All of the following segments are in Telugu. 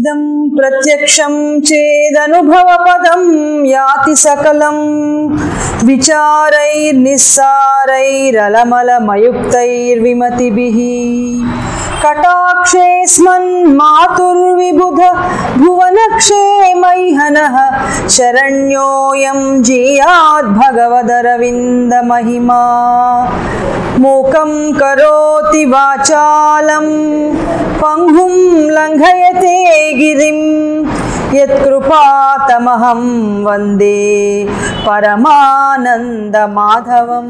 శబ్దం ప్రత్యక్షం చేదనుభవపదం యాతి సకలం విచారైర్నిస్సారైరలమలమయుక్తైర్విమతిభిः కటాక్షేస్మన్మాతుర్విబుధ భువనక్షేమైహనः శరణ్యోऽयं జీయాద్భగవదరవిन्दమహిమా మూకం కరోతి వాచాలం పంగుం లంఘయతే గిరిం యత్కృపాతమహం వందే పరమానందమాధవం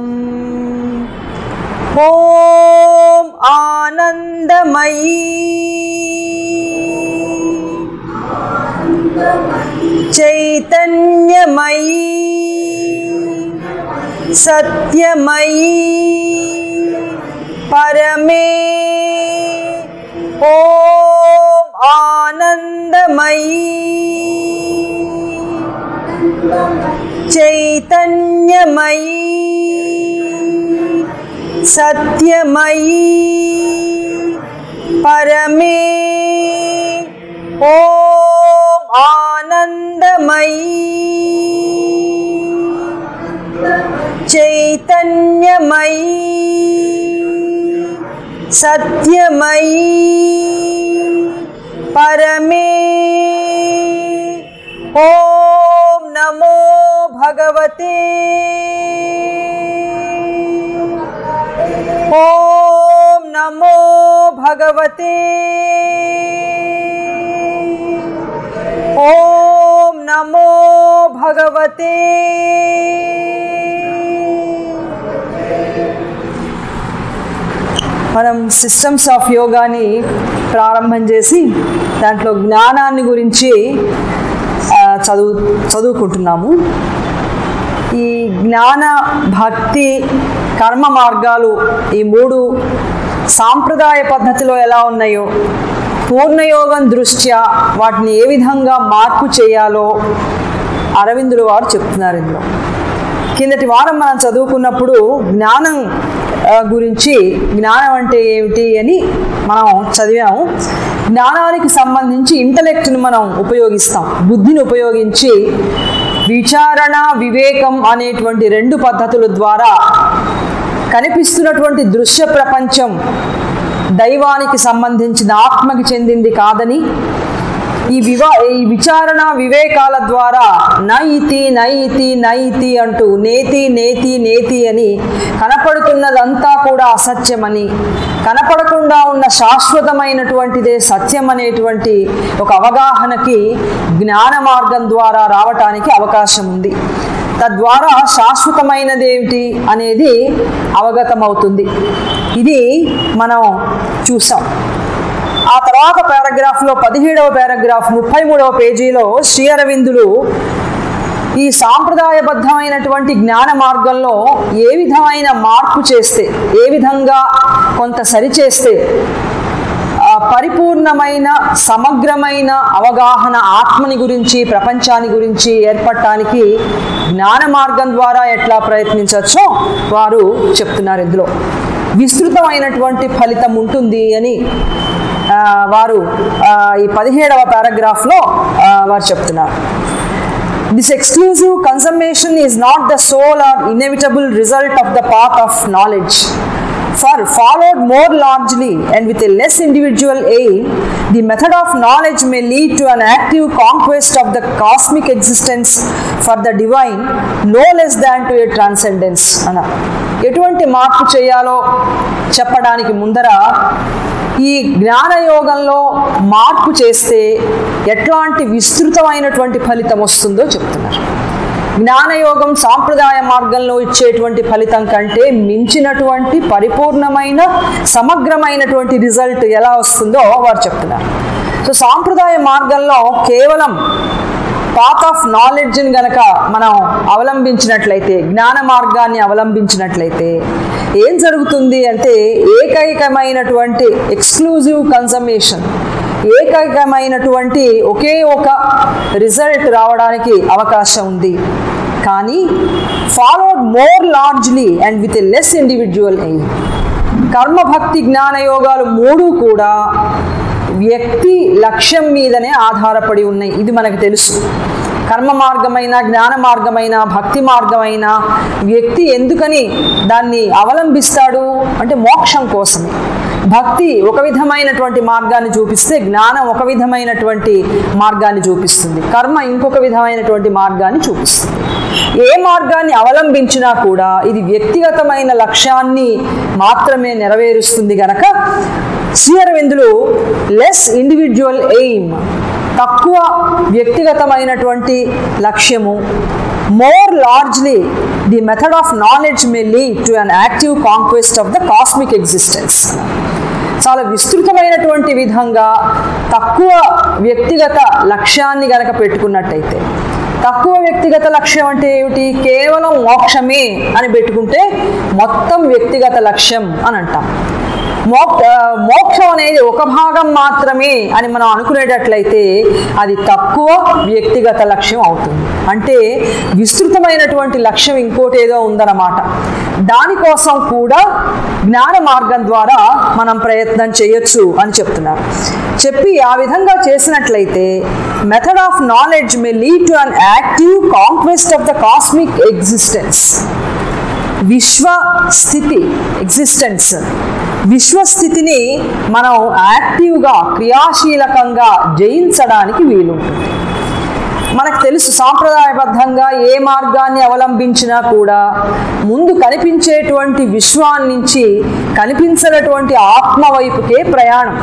ఓం ఆనందమయీ చైతన్యమయీ సత్యమయీ పరమే ఓం ఆనందమయీ చైతన్యమయీ సత్యమయీ పరమే ఓం ఆనందమయీ చైతన్యమయీ సత్యమయీ పరమే ఓం నమో భగవతే ఓం నమో భగవతే ఓం నమో భగవతే మనం సిస్టమ్స్ ఆఫ్ యోగాని ప్రారంభం చేసి దాంట్లో జ్ఞానాన్ని గురించి ఆ, చదువు చదువుకుంటున్నాము ఈ జ్ఞాన భక్తి కర్మ మార్గాలు ఈ మూడు సాంప్రదాయ పద్ధతిలో ఎలా ఉన్నాయో పూర్ణయోగం దృష్ట్యా వాటిని ఏ విధంగా మార్పు చేయాలో అరవిందులు వారు చెప్తున్నారు ఇందులో కిందటి వారం మనం చదువుకున్నప్పుడు జ్ఞానం ఆ, గురించి జ్ఞానం అంటే ఏమిటి అని మనం చదివాము జ్ఞానానికి సంబంధించి ఇంటలెక్ట్ని మనం ఉపయోగిస్తాం బుద్ధిని ఉపయోగించి విచారణ వివేకం అనేటువంటి రెండు పద్ధతుల ద్వారా కనిపిస్తున్నటువంటి దృశ్య ప్రపంచం దైవానికి సంబంధించిన ఆత్మకి చెందింది కాదని ఈ వివా ఈ విచారణ వివేకాల ద్వారా నైతి నైతి నైతి అంటూ నేతి నేతి నేతి అని కనపడుతున్నదంతా కూడా అసత్యమని కనపడకుండా ఉన్న శాశ్వతమైనటువంటిదే సత్యం అనేటువంటి ఒక అవగాహనకి జ్ఞాన మార్గం ద్వారా రావటానికి అవకాశం ఉంది తద్వారా శాశ్వతమైనదేమిటి అనేది అవగతమవుతుంది ఇది మనం చూసాం ఆ తర్వాత పారాగ్రాఫ్లో పదిహేడవ పారాగ్రాఫ్ ముప్పై మూడవ పేజీలో శ్రీ అరవిందులు ఈ సాంప్రదాయబద్ధమైనటువంటి జ్ఞాన మార్గంలో ఏ విధమైన మార్పు చేస్తే ఏ విధంగా కొంత సరిచేస్తే ఆ పరిపూర్ణమైన సమగ్రమైన అవగాహన ఆత్మని గురించి ప్రపంచాన్ని గురించి ఏర్పడటానికి జ్ఞాన మార్గం ద్వారా ఎట్లా ప్రయత్నించవచ్చో వారు చెప్తున్నారు ఇందులో విస్తృతమైనటువంటి ఫలితం ఉంటుంది అని ఆ, వారు ఆ, ఈ పదిహేడవ పారాగ్రాఫ్లో ఆ, వారు చెప్తున్నారు This exclusive consummation is not the sole or inevitable result of the path of knowledge. For followed more largely and with a less individual aim, the method of knowledge may lead to an active conquest of the cosmic existence for the divine, no less than to a transcendence. అన్న ఎటువంటి మార్పు చేయాలో చెప్పడానికి ముందర ఈ జ్ఞానయోగంలో మార్పు చేస్తే ఎట్లాంటి విస్తృతమైనటువంటి ఫలితం వస్తుందో చెప్తున్నారు జ్ఞానయోగం సాంప్రదాయ మార్గంలో ఇచ్చేటువంటి ఫలితం కంటే మించినటువంటి పరిపూర్ణమైన సమగ్రమైనటువంటి రిజల్ట్ ఎలా వస్తుందో వారు చెప్తున్నారు సో సాంప్రదాయ మార్గంలో కేవలం పాత్ ఆఫ్ నాలెడ్జ్ని గనక మనం అవలంబించినట్లయితే జ్ఞాన మార్గాన్ని అవలంబించినట్లయితే ఏం జరుగుతుంది అంటే ఏకైకమైనటువంటి ఎక్స్క్లూజివ్ కన్సమేషన్ ఏకైకమైనటువంటి ఒకే ఒక రిజల్ట్ రావడానికి అవకాశం ఉంది కానీ followed more largely and with a less individual aim కర్మ భక్తి జ్ఞాన యోగాలు మూడు కూడా వ్యక్తి లక్ష్యం మీదనే ఆధారపడి ఉన్నాయి ఇది మనకు తెలుసు కర్మ మార్గమైన జ్ఞాన మార్గమైన భక్తి మార్గమైన వ్యక్తి ఎందుకని దాన్ని అవలంబిస్తాడు అంటే మోక్షం కోసమే భక్తి ఒక విధమైనటువంటి మార్గాన్ని చూపిస్తే జ్ఞానం ఒక విధమైనటువంటి మార్గాన్ని చూపిస్తుంది కర్మ ఇంకొక విధమైనటువంటి మార్గాన్ని చూపిస్తుంది ఏ మార్గాన్ని అవలంబించినా కూడా ఇది వ్యక్తిగతమైన లక్ష్యాన్ని మాత్రమే నెరవేరుస్తుంది గనక శ్రీ అరవిందులు లెస్ ఇండివిజువల్ ఎయిమ్ తక్కువ వ్యక్తిగతమైనటువంటి లక్ష్యము more largely the method of knowledge may lead to an active conquest of the cosmic existence చాలా విస్తృతమైనటువంటి విధంగా తక్కువ వ్యక్తిగత లక్ష్యాన్ని గనక పెట్టుకున్నట్టయితే తక్కువ వ్యక్తిగత లక్ష్యం అంటే ఏమిటి కేవలం మోక్షమే అని పెట్టుకుంటే మొత్తం వ్యక్తిగత లక్ష్యం అని అంటాం మోక్ ఆ, మోక్షం అనేది ఒక భాగం మాత్రమే అని మనం అనుకునేటట్లయితే అది తక్కువ వ్యక్తిగత లక్ష్యం అవుతుంది అంటే విస్తృతమైనటువంటి లక్ష్యం ఇంకోటి ఏదో ఉందన్నమాట దానికోసం కూడా జ్ఞాన మార్గం ద్వారా మనం ప్రయత్నం చేయొచ్చు అని చెప్తున్నారు చెప్పి ఆ విధంగా చేసినట్లయితే method of knowledge may lead to an active conquest of the cosmic existence విశ్వ స్థితి ఎగ్జిస్టెన్స్ విశ్వస్థితిని మనం యాక్టివ్గా క్రియాశీలకంగా జయించడానికి వీలుంటుంది మనకు తెలుసు సాంప్రదాయబద్ధంగా ఏ మార్గాన్ని అవలంబించినా కూడా ముందు కనిపించేటువంటి విశ్వాన్నించి కనిపించినటువంటి ఆత్మ వైపుకే ప్రయాణం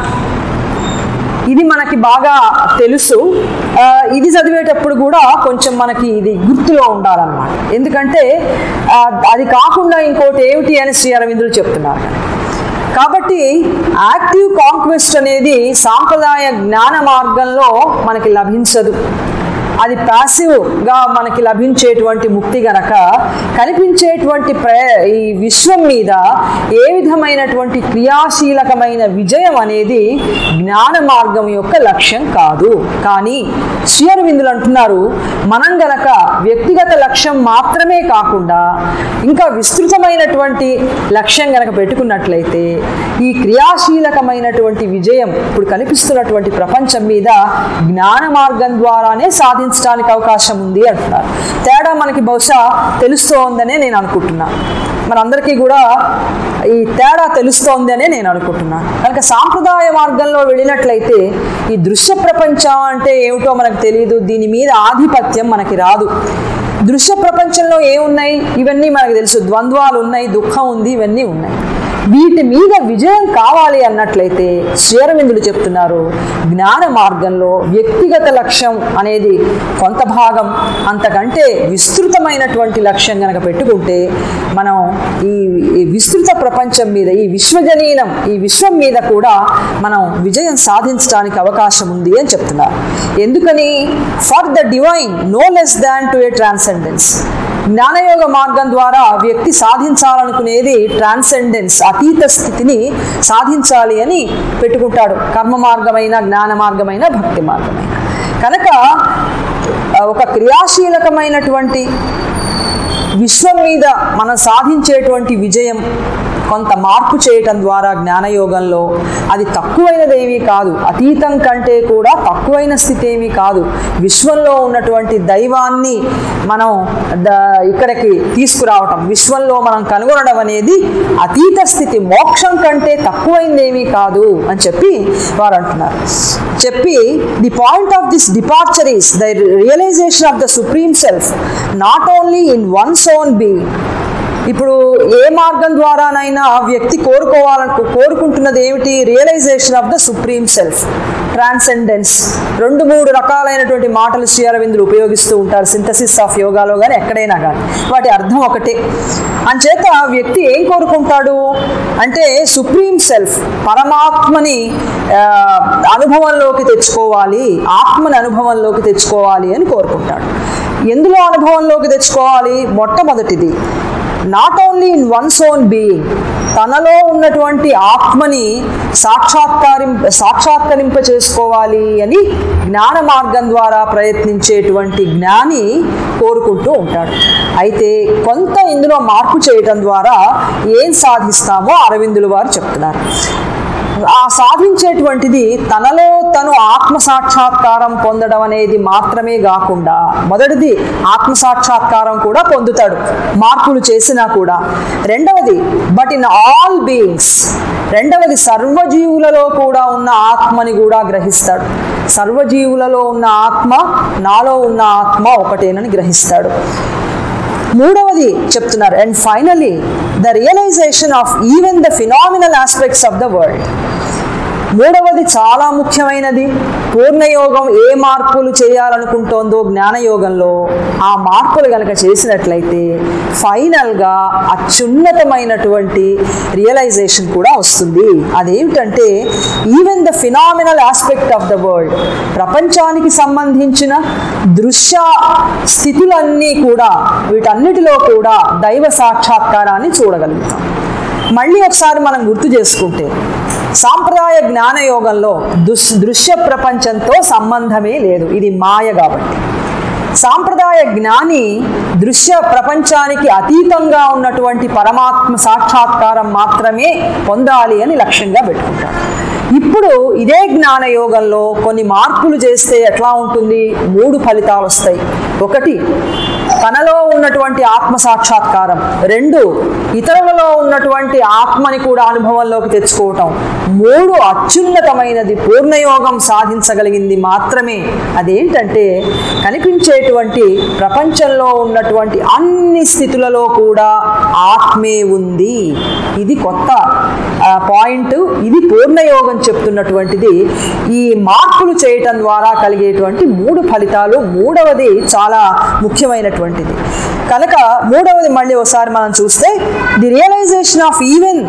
ఇది మనకి బాగా తెలుసు ఆ, ఇది చదివేటప్పుడు కూడా కొంచెం మనకి ఇది గుర్తులో ఉండాలన్నమాట ఎందుకంటే ఆ, అది కాకుండా ఇంకోటి ఏమిటి అని శ్రీ అరవిందులు చెప్తున్నారు కాబట్టి యాక్టివ్ కాంక్వెస్ట్ అనేది సాంప్రదాయ జ్ఞాన మార్గంలో మనకి లభించదు అది ప్యాసివ్గా మనకి లభించేటువంటి ముక్తి గనక కనిపించేటువంటి ప్ర ఈ విశ్వం మీద ఏ విధమైనటువంటి క్రియాశీలకమైన విజయం అనేది జ్ఞాన మార్గం యొక్క లక్ష్యం కాదు కానీ శ్రీఅరవిందులు అంటున్నారు మనం గనక వ్యక్తిగత లక్ష్యం మాత్రమే కాకుండా ఇంకా విస్తృతమైనటువంటి లక్ష్యం గనక పెట్టుకున్నట్లయితే ఈ క్రియాశీలకమైనటువంటి విజయం ఇప్పుడు కనిపిస్తున్నటువంటి ప్రపంచం మీద జ్ఞాన మార్గం ద్వారానే సాధించడానికి అవకాశం ఉంది అంటున్నారు తేడా మనకి బహుశా తెలుస్తోందనే నేను అనుకుంటున్నాను మనందరికీ కూడా ఈ తేడా తెలుస్తోంది అనే నేను అనుకుంటున్నాను కనుక సాంప్రదాయ మార్గంలో వెళ్ళినట్లయితే ఈ దృశ్య ప్రపంచం అంటే ఏమిటో మనకు తెలియదు దీని మీద ఆధిపత్యం మనకి రాదు దృశ్య ప్రపంచంలో ఏమున్నాయి ఇవన్నీ మనకు తెలుసు ద్వంద్వాలు ఉన్నాయి దుఃఖం ఉంది ఇవన్నీ ఉన్నాయి వీటి మీద విజయం కావాలి అన్నట్లయితే శ్రీరవిందులు చెప్తున్నారు జ్ఞాన మార్గంలో వ్యక్తిగత లక్ష్యం అనేది కొంత భాగం అంతకంటే విస్తృతమైనటువంటి లక్ష్యం కనుక పెట్టుకుంటే మనం ఈ ఈ విస్తృత ప్రపంచం మీద ఈ విశ్వజనీనం ఈ విశ్వం మీద కూడా మనం విజయం సాధించడానికి అవకాశం ఉంది అని చెప్తున్నారు ఎందుకని for the divine no less than to a transcendence జ్ఞానయోగ మార్గం ద్వారా వ్యక్తి సాధించాలనుకునేది ట్రాన్సెండెన్స్ అతీత స్థితిని సాధించాలి అని పెట్టుకుంటాడు కర్మ మార్గమైన జ్ఞాన మార్గమైన భక్తి మార్గమైన కనుక ఆ, ఒక క్రియాశీలకమైనటువంటి విశ్వం మీద మనం సాధించేటువంటి విజయం కొంత మార్పు చేయటం ద్వారా జ్ఞానయోగంలో అది తక్కువైనదేమీ కాదు అతీతం కంటే కూడా తక్కువైన స్థితి ఏమీ కాదు విశ్వంలో ఉన్నటువంటి దైవాన్ని మనం ద ఇక్కడికి తీసుకురావటం విశ్వంలో మనం కనుగొనడం అనేది అతీత స్థితి మోక్షం కంటే తక్కువైందేమీ కాదు అని చెప్పి వారు అంటున్నారు చెప్పి the point of this departure is the realisation of the supreme self not only in one's own being ఇప్పుడు ఏ మార్గం ద్వారానైనా వ్యక్తి కోరుకోవాలను కోరుకుంటున్నది ఏమిటి realisation of the supreme self transcendence రెండు మూడు రకాలైనటువంటి మాటలు శ్రీ అరవిందులు ఉపయోగిస్తూ ఉంటారు సింథసిస్ ఆఫ్ యోగాలో కానీ ఎక్కడైనా కానీ వాటి అర్థం ఒకటే అంచేత వ్యక్తి ఏం కోరుకుంటాడు అంటే సుప్రీం సెల్ఫ్ పరమాత్మని ఆ, అనుభవంలోకి తెచ్చుకోవాలి ఆత్మని అనుభవంలోకి తెచ్చుకోవాలి అని కోరుకుంటాడు ఎందులో అనుభవంలోకి తెచ్చుకోవాలి మొట్టమొదటిది not only in one's own being తనలో ఉన్నటువంటి ఆత్మని సాక్షాత్కారిం సాక్షాత్కరింప చేసుకోవాలి అని జ్ఞాన మార్గం ద్వారా ప్రయత్నించేటువంటి జ్ఞాని కోరుకుంటూ ఉంటాడు అయితే కొంత ఇందులో మార్పు చేయటం ద్వారా ఏం సాధిస్తామో అరవిందులు వారు చెప్తున్నారు ఆ సాధించేటువంటిది తనలో తను ఆత్మ సాక్షాత్కారం పొందడం అనేది మాత్రమే కాకుండా మొదటిది ఆత్మ సాక్షాత్కారం కూడా పొందుతాడు మార్పులు చేసినా కూడా రెండవది బట్ ఇన్ ఆల్ బీయింగ్స్ రెండవది సర్వజీవులలో కూడా ఉన్న ఆత్మని కూడా గ్రహిస్తాడు సర్వజీవులలో ఉన్న ఆత్మ నాలో ఉన్న ఆత్మ ఒకటేనని గ్రహిస్తాడు మూడవది చెప్తున్నారు and finally the realisation of even the phenomenal aspects of the world మూడవది చాలా ముఖ్యమైనది పూర్ణయోగం ఏ మార్పులు చేయాలనుకుంటోందో జ్ఞానయోగంలో ఆ మార్పులు గనక చేసినట్లయితే ఫైనల్గా అత్యున్నతమైనటువంటి రియలైజేషన్ కూడా వస్తుంది అదేమిటంటే even the phenomenal aspect of the world ప్రపంచానికి సంబంధించిన దృశ్య స్థితులన్నీ కూడా వీటన్నిటిలో కూడా దైవ సాక్షాత్కారాన్ని చూడగలుగుతాం మళ్ళీ ఒకసారి మనం గుర్తు చేసుకుంటే సాంప్రదాయ జ్ఞానయోగంలో దుస్ దృశ్య ప్రపంచంతో సంబంధమే లేదు ఇది మాయ కాబట్టి సాంప్రదాయ జ్ఞాని దృశ్య ప్రపంచానికి అతీతంగా ఉన్నటువంటి పరమాత్మ సాక్షాత్కారం మాత్రమే పొందాలి అని లక్ష్యంగా పెట్టుకుంటాడు ఇప్పుడు ఇదే జ్ఞాన యోగంలో కొన్ని మార్పులు చేస్తే ఎట్లా ఉంటుంది మూడు ఫలితాలు వస్తాయి ఒకటి తనలో ఉన్నటువంటి ఆత్మ సాక్షాత్కారం రెండు ఇతరులలో ఉన్నటువంటి ఆత్మని కూడా అనుభవంలోకి తెచ్చుకోవటం మూడు అత్యున్నతమైనది పూర్ణయోగం సాధించగలిగింది మాత్రమే అదేంటంటే కనిపించేటువంటి ప్రపంచంలో ఉన్నటువంటి అన్ని స్థితులలో కూడా ఆత్మే ఉంది ఇది కొత్త పాయింట్ ఇది పూర్ణయోగం చెప్తున్నటువంటిది ఈ మార్పులు చేయటం ద్వారా కలిగేటువంటి మూడు ఫలితాలు మూడవది చాలా ముఖ్యమైనటువంటిది కనుక మూడవది మళ్ళీ ఒకసారి మనం చూస్తే the realisation of even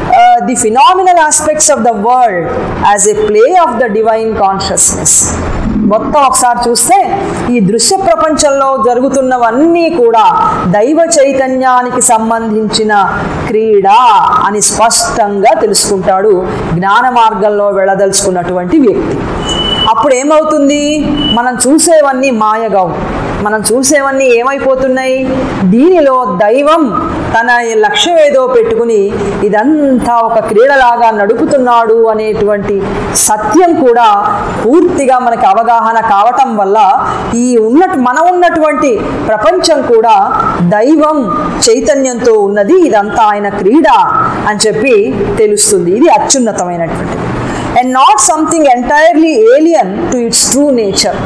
the phenomenal aspects of the world as a play of the divine consciousness మొత్తం ఒకసారి చూస్తే ఈ దృశ్య ప్రపంచంలో జరుగుతున్నవన్నీ కూడా దైవ చైతన్యానికి సంబంధించిన క్రీడ అని స్పష్టంగా తెలుసుకుంటాడు జ్ఞాన మార్గంలో వెళ్ళదలుచుకున్నటువంటి వ్యక్తి అప్పుడు ఏమవుతుంది మనం చూసేవన్నీ మాయగావు మనం చూసేవన్నీ ఏమైపోతున్నాయి దీనిలో దైవం తన లక్ష్యం ఏదో పెట్టుకుని ఇదంతా ఒక క్రీడలాగా నడుపుతున్నాడు అనేటువంటి సత్యం కూడా పూర్తిగా మనకి అవగాహన కావటం వల్ల ఈ ఉన్నట్టు మనం ఉన్నటువంటి ప్రపంచం కూడా దైవం చైతన్యంతో ఉన్నది ఇదంతా ఆయన క్రీడ అని చెప్పి తెలుస్తుంది ఇది అత్యున్నతమైనటువంటిది and not something entirely alien to its true nature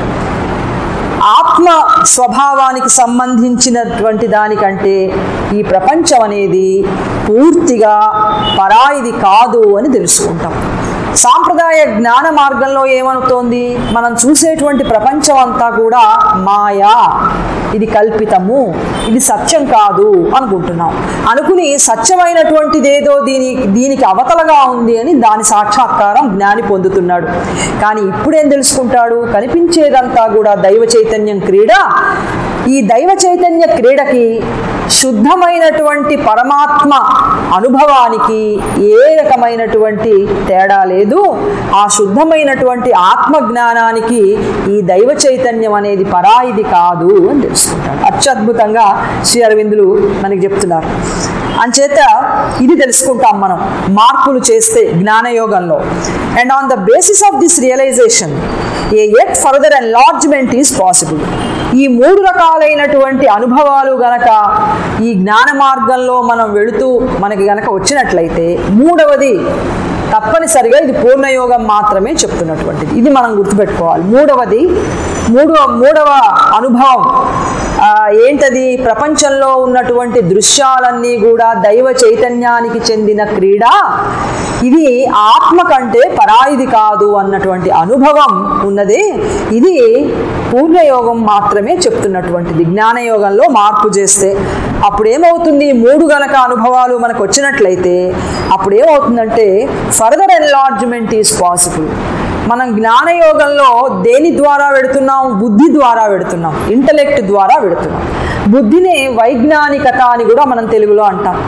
ఆత్మ స్వభావానికి సంబంధించినటువంటి దానికంటే ఈ ప్రపంచం అనేది పూర్తిగా పరాయిది కాదు అని తెలుసుకుంటాం సాంప్రదాయ జ్ఞాన మార్గంలో ఏమవుతోంది మనం చూసేటువంటి ప్రపంచం అంతా కూడా మాయా ఇది కల్పితము ఇది సత్యం కాదు అనుకుంటున్నాం అనుకుని సత్యమైనటువంటిది ఏదో దీని దీనికి అవతలగా ఉంది అని దాని సాక్షాత్కారం జ్ఞాని పొందుతున్నాడు కానీ ఇప్పుడేం తెలుసుకుంటాడు కనిపించేదంతా కూడా దైవ చైతన్యం క్రీడ ఈ దైవ చైతన్య క్రీడకి శుద్ధమైనటువంటి పరమాత్మ అనుభవానికి ఏ రకమైనటువంటి తేడా లేదు ఆ శుద్ధమైనటువంటి ఆత్మ జ్ఞానానికి ఈ దైవ చైతన్యం అనేది పరాయిది కాదు అని తెలుసుకుంటాడు అత్యద్భుతంగా శ్రీ అరవిందులు మనకి చెప్తున్నారు అంచేత ఇది తెలుసుకుంటాం మనం మార్పులు చేస్తే జ్ఞానయోగంలో and on the basis of this realisation a yet further enlargement is possible ఈ మూడు రకాలైనటువంటి అనుభవాలు గనక ఈ జ్ఞాన మార్గంలో మనం వెళుతూ మనకి గనక వచ్చినట్లయితే మూడవది తప్పనిసరిగా ఇది పూర్ణయోగం మాత్రమే చెప్తున్నటువంటిది ఇది మనం గుర్తుపెట్టుకోవాలి మూడవది మూడవ మూడవ అనుభవం ఆ, ఏంటది ప్రపంచంలో ఉన్నటువంటి దృశ్యాలన్నీ కూడా దైవ చైతన్యానికి చెందిన క్రీడ ఇది ఆత్మ కంటే పరాయిది కాదు అన్నటువంటి అనుభవం ఉన్నది ఇది పూర్ణయోగం మాత్రమే చెప్తున్నటువంటిది జ్ఞానయోగంలో మార్పు చేస్తే అప్పుడు ఏమవుతుంది ఈ మూడు గనక అనుభవాలు మనకు వచ్చినట్లయితే అప్పుడు ఏమవుతుందంటే ఫర్దర్ ఎన్లార్జ్మెంట్ ఈజ్ పాసిబుల్ మనం జ్ఞానయోగంలో దేని ద్వారా వెడుతున్నాం బుద్ధి ద్వారా వెడుతున్నాం ఇంటలెక్ట్ ద్వారా వెడుతున్నాం బుద్ధిని వైజ్ఞానికత అని కూడా మనం తెలుగులో అంటాం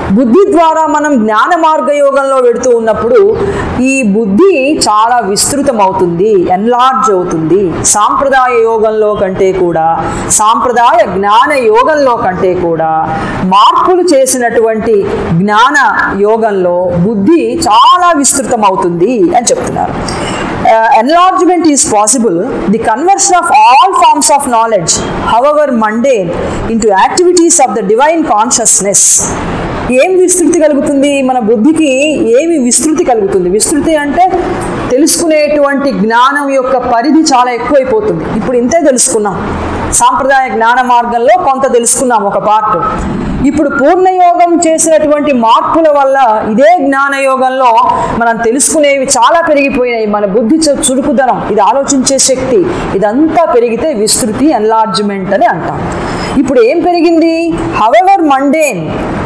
బుద్ధి ద్వారా మనం జ్ఞాన మార్గ యోగంలో వెడుతూ ఉన్నప్పుడు ఈ బుద్ధి చాలా విస్తృతం అవుతుంది ఎన్లార్జ్ అవుతుంది సాంప్రదాయ యోగంలో కంటే కూడా సాంప్రదాయ జ్ఞాన యోగంలో కంటే కూడా మార్పులు చేసినటువంటి జ్ఞాన యోగంలో బుద్ధి చాలా విస్తృతం అవుతుంది అని చెప్తున్నారు enlargement is possible the conversion of all forms of knowledge however mundane into activities of the divine consciousness ఏం విస్తృతి కలుగుతుంది మన బుద్ధికి ఏమి విస్తృతి కలుగుతుంది విస్తృతి అంటే తెలుసుకునేటువంటి జ్ఞానం యొక్క పరిధి చాలా ఎక్కువైపోతుంది ఇప్పుడు ఇంతే తెలుసుకున్నాం సాంప్రదాయ జ్ఞాన మార్గంలో కొంత తెలుసుకున్నాం ఒక పార్ట్ ఇప్పుడు పూర్ణయోగం చేసినటువంటి మార్పుల వల్ల ఇదే జ్ఞానయోగంలో మనం తెలుసుకునేవి చాలా పెరిగిపోయినాయి మన బుద్ధి చు- చురుకుదనం ఇది ఆలోచించే శక్తి ఇదంతా పెరిగితే విస్తృతి ఎన్లార్జ్మెంట్ అని అంటాం ఇప్పుడు ఏం పెరిగింది however mundane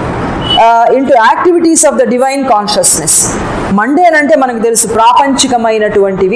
into activities of the divine consciousness mundane అంటే మనకు తెలుసు ప్రాపంచికమైనటువంటివి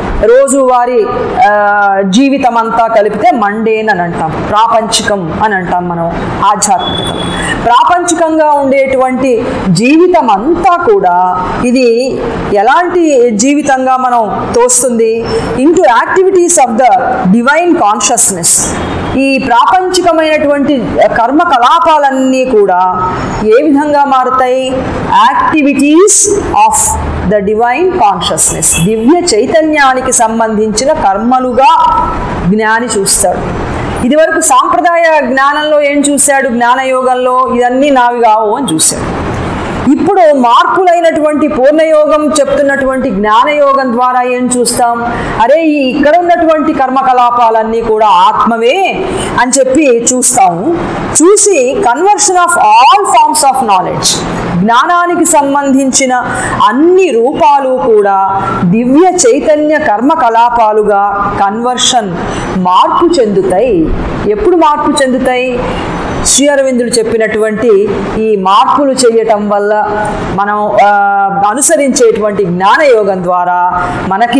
రోజువారి ఆ, జీవితం అంతా కలిపితే మండేన్ అని అంటాం ప్రాపంచికం అని అంటాం మనం ఆధ్యాత్మికత ప్రాపంచికంగా ఉండేటువంటి జీవితం అంతా కూడా ఇది ఎలాంటి జీవితంగా మనం తోస్తుంది into activities of the divine consciousness ఈ ప్రాపంచికమైనటువంటి కర్మకలాపాలన్నీ కూడా ఏ విధంగా మారుతాయి activities of the divine consciousness దివ్య చైతన్యానికి సంబంధించిన కర్మలుగా జ్ఞాని చూస్తాడు ఇదివరకు సాంప్రదాయ జ్ఞానంలో ఏం చూశాడు జ్ఞానయోగంలో ఇవన్నీ నావి కావు అని చూశాడు ఇప్పుడు మార్పులైనటువంటి పూర్ణయోగం చెప్తున్నటువంటి జ్ఞానయోగం ద్వారా ఏం చూస్తాం అరే ఈ ఇక్కడ ఉన్నటువంటి కర్మకలాపాలన్నీ కూడా ఆత్మవే అని చెప్పి చూస్తాము చూసి conversion of all forms of knowledge జ్ఞానానికి సంబంధించిన అన్ని రూపాలు కూడా దివ్య చైతన్య కర్మకలాపాలుగా కన్వర్షన్ మార్పు చెందుతాయి ఎప్పుడు మార్పు చెందుతాయి శ్రీ అరవిందుడు చెప్పినటువంటి ఈ మార్పులు చేయటం వల్ల మనం ఆ, అనుసరించేటువంటి జ్ఞానయోగం ద్వారా మనకి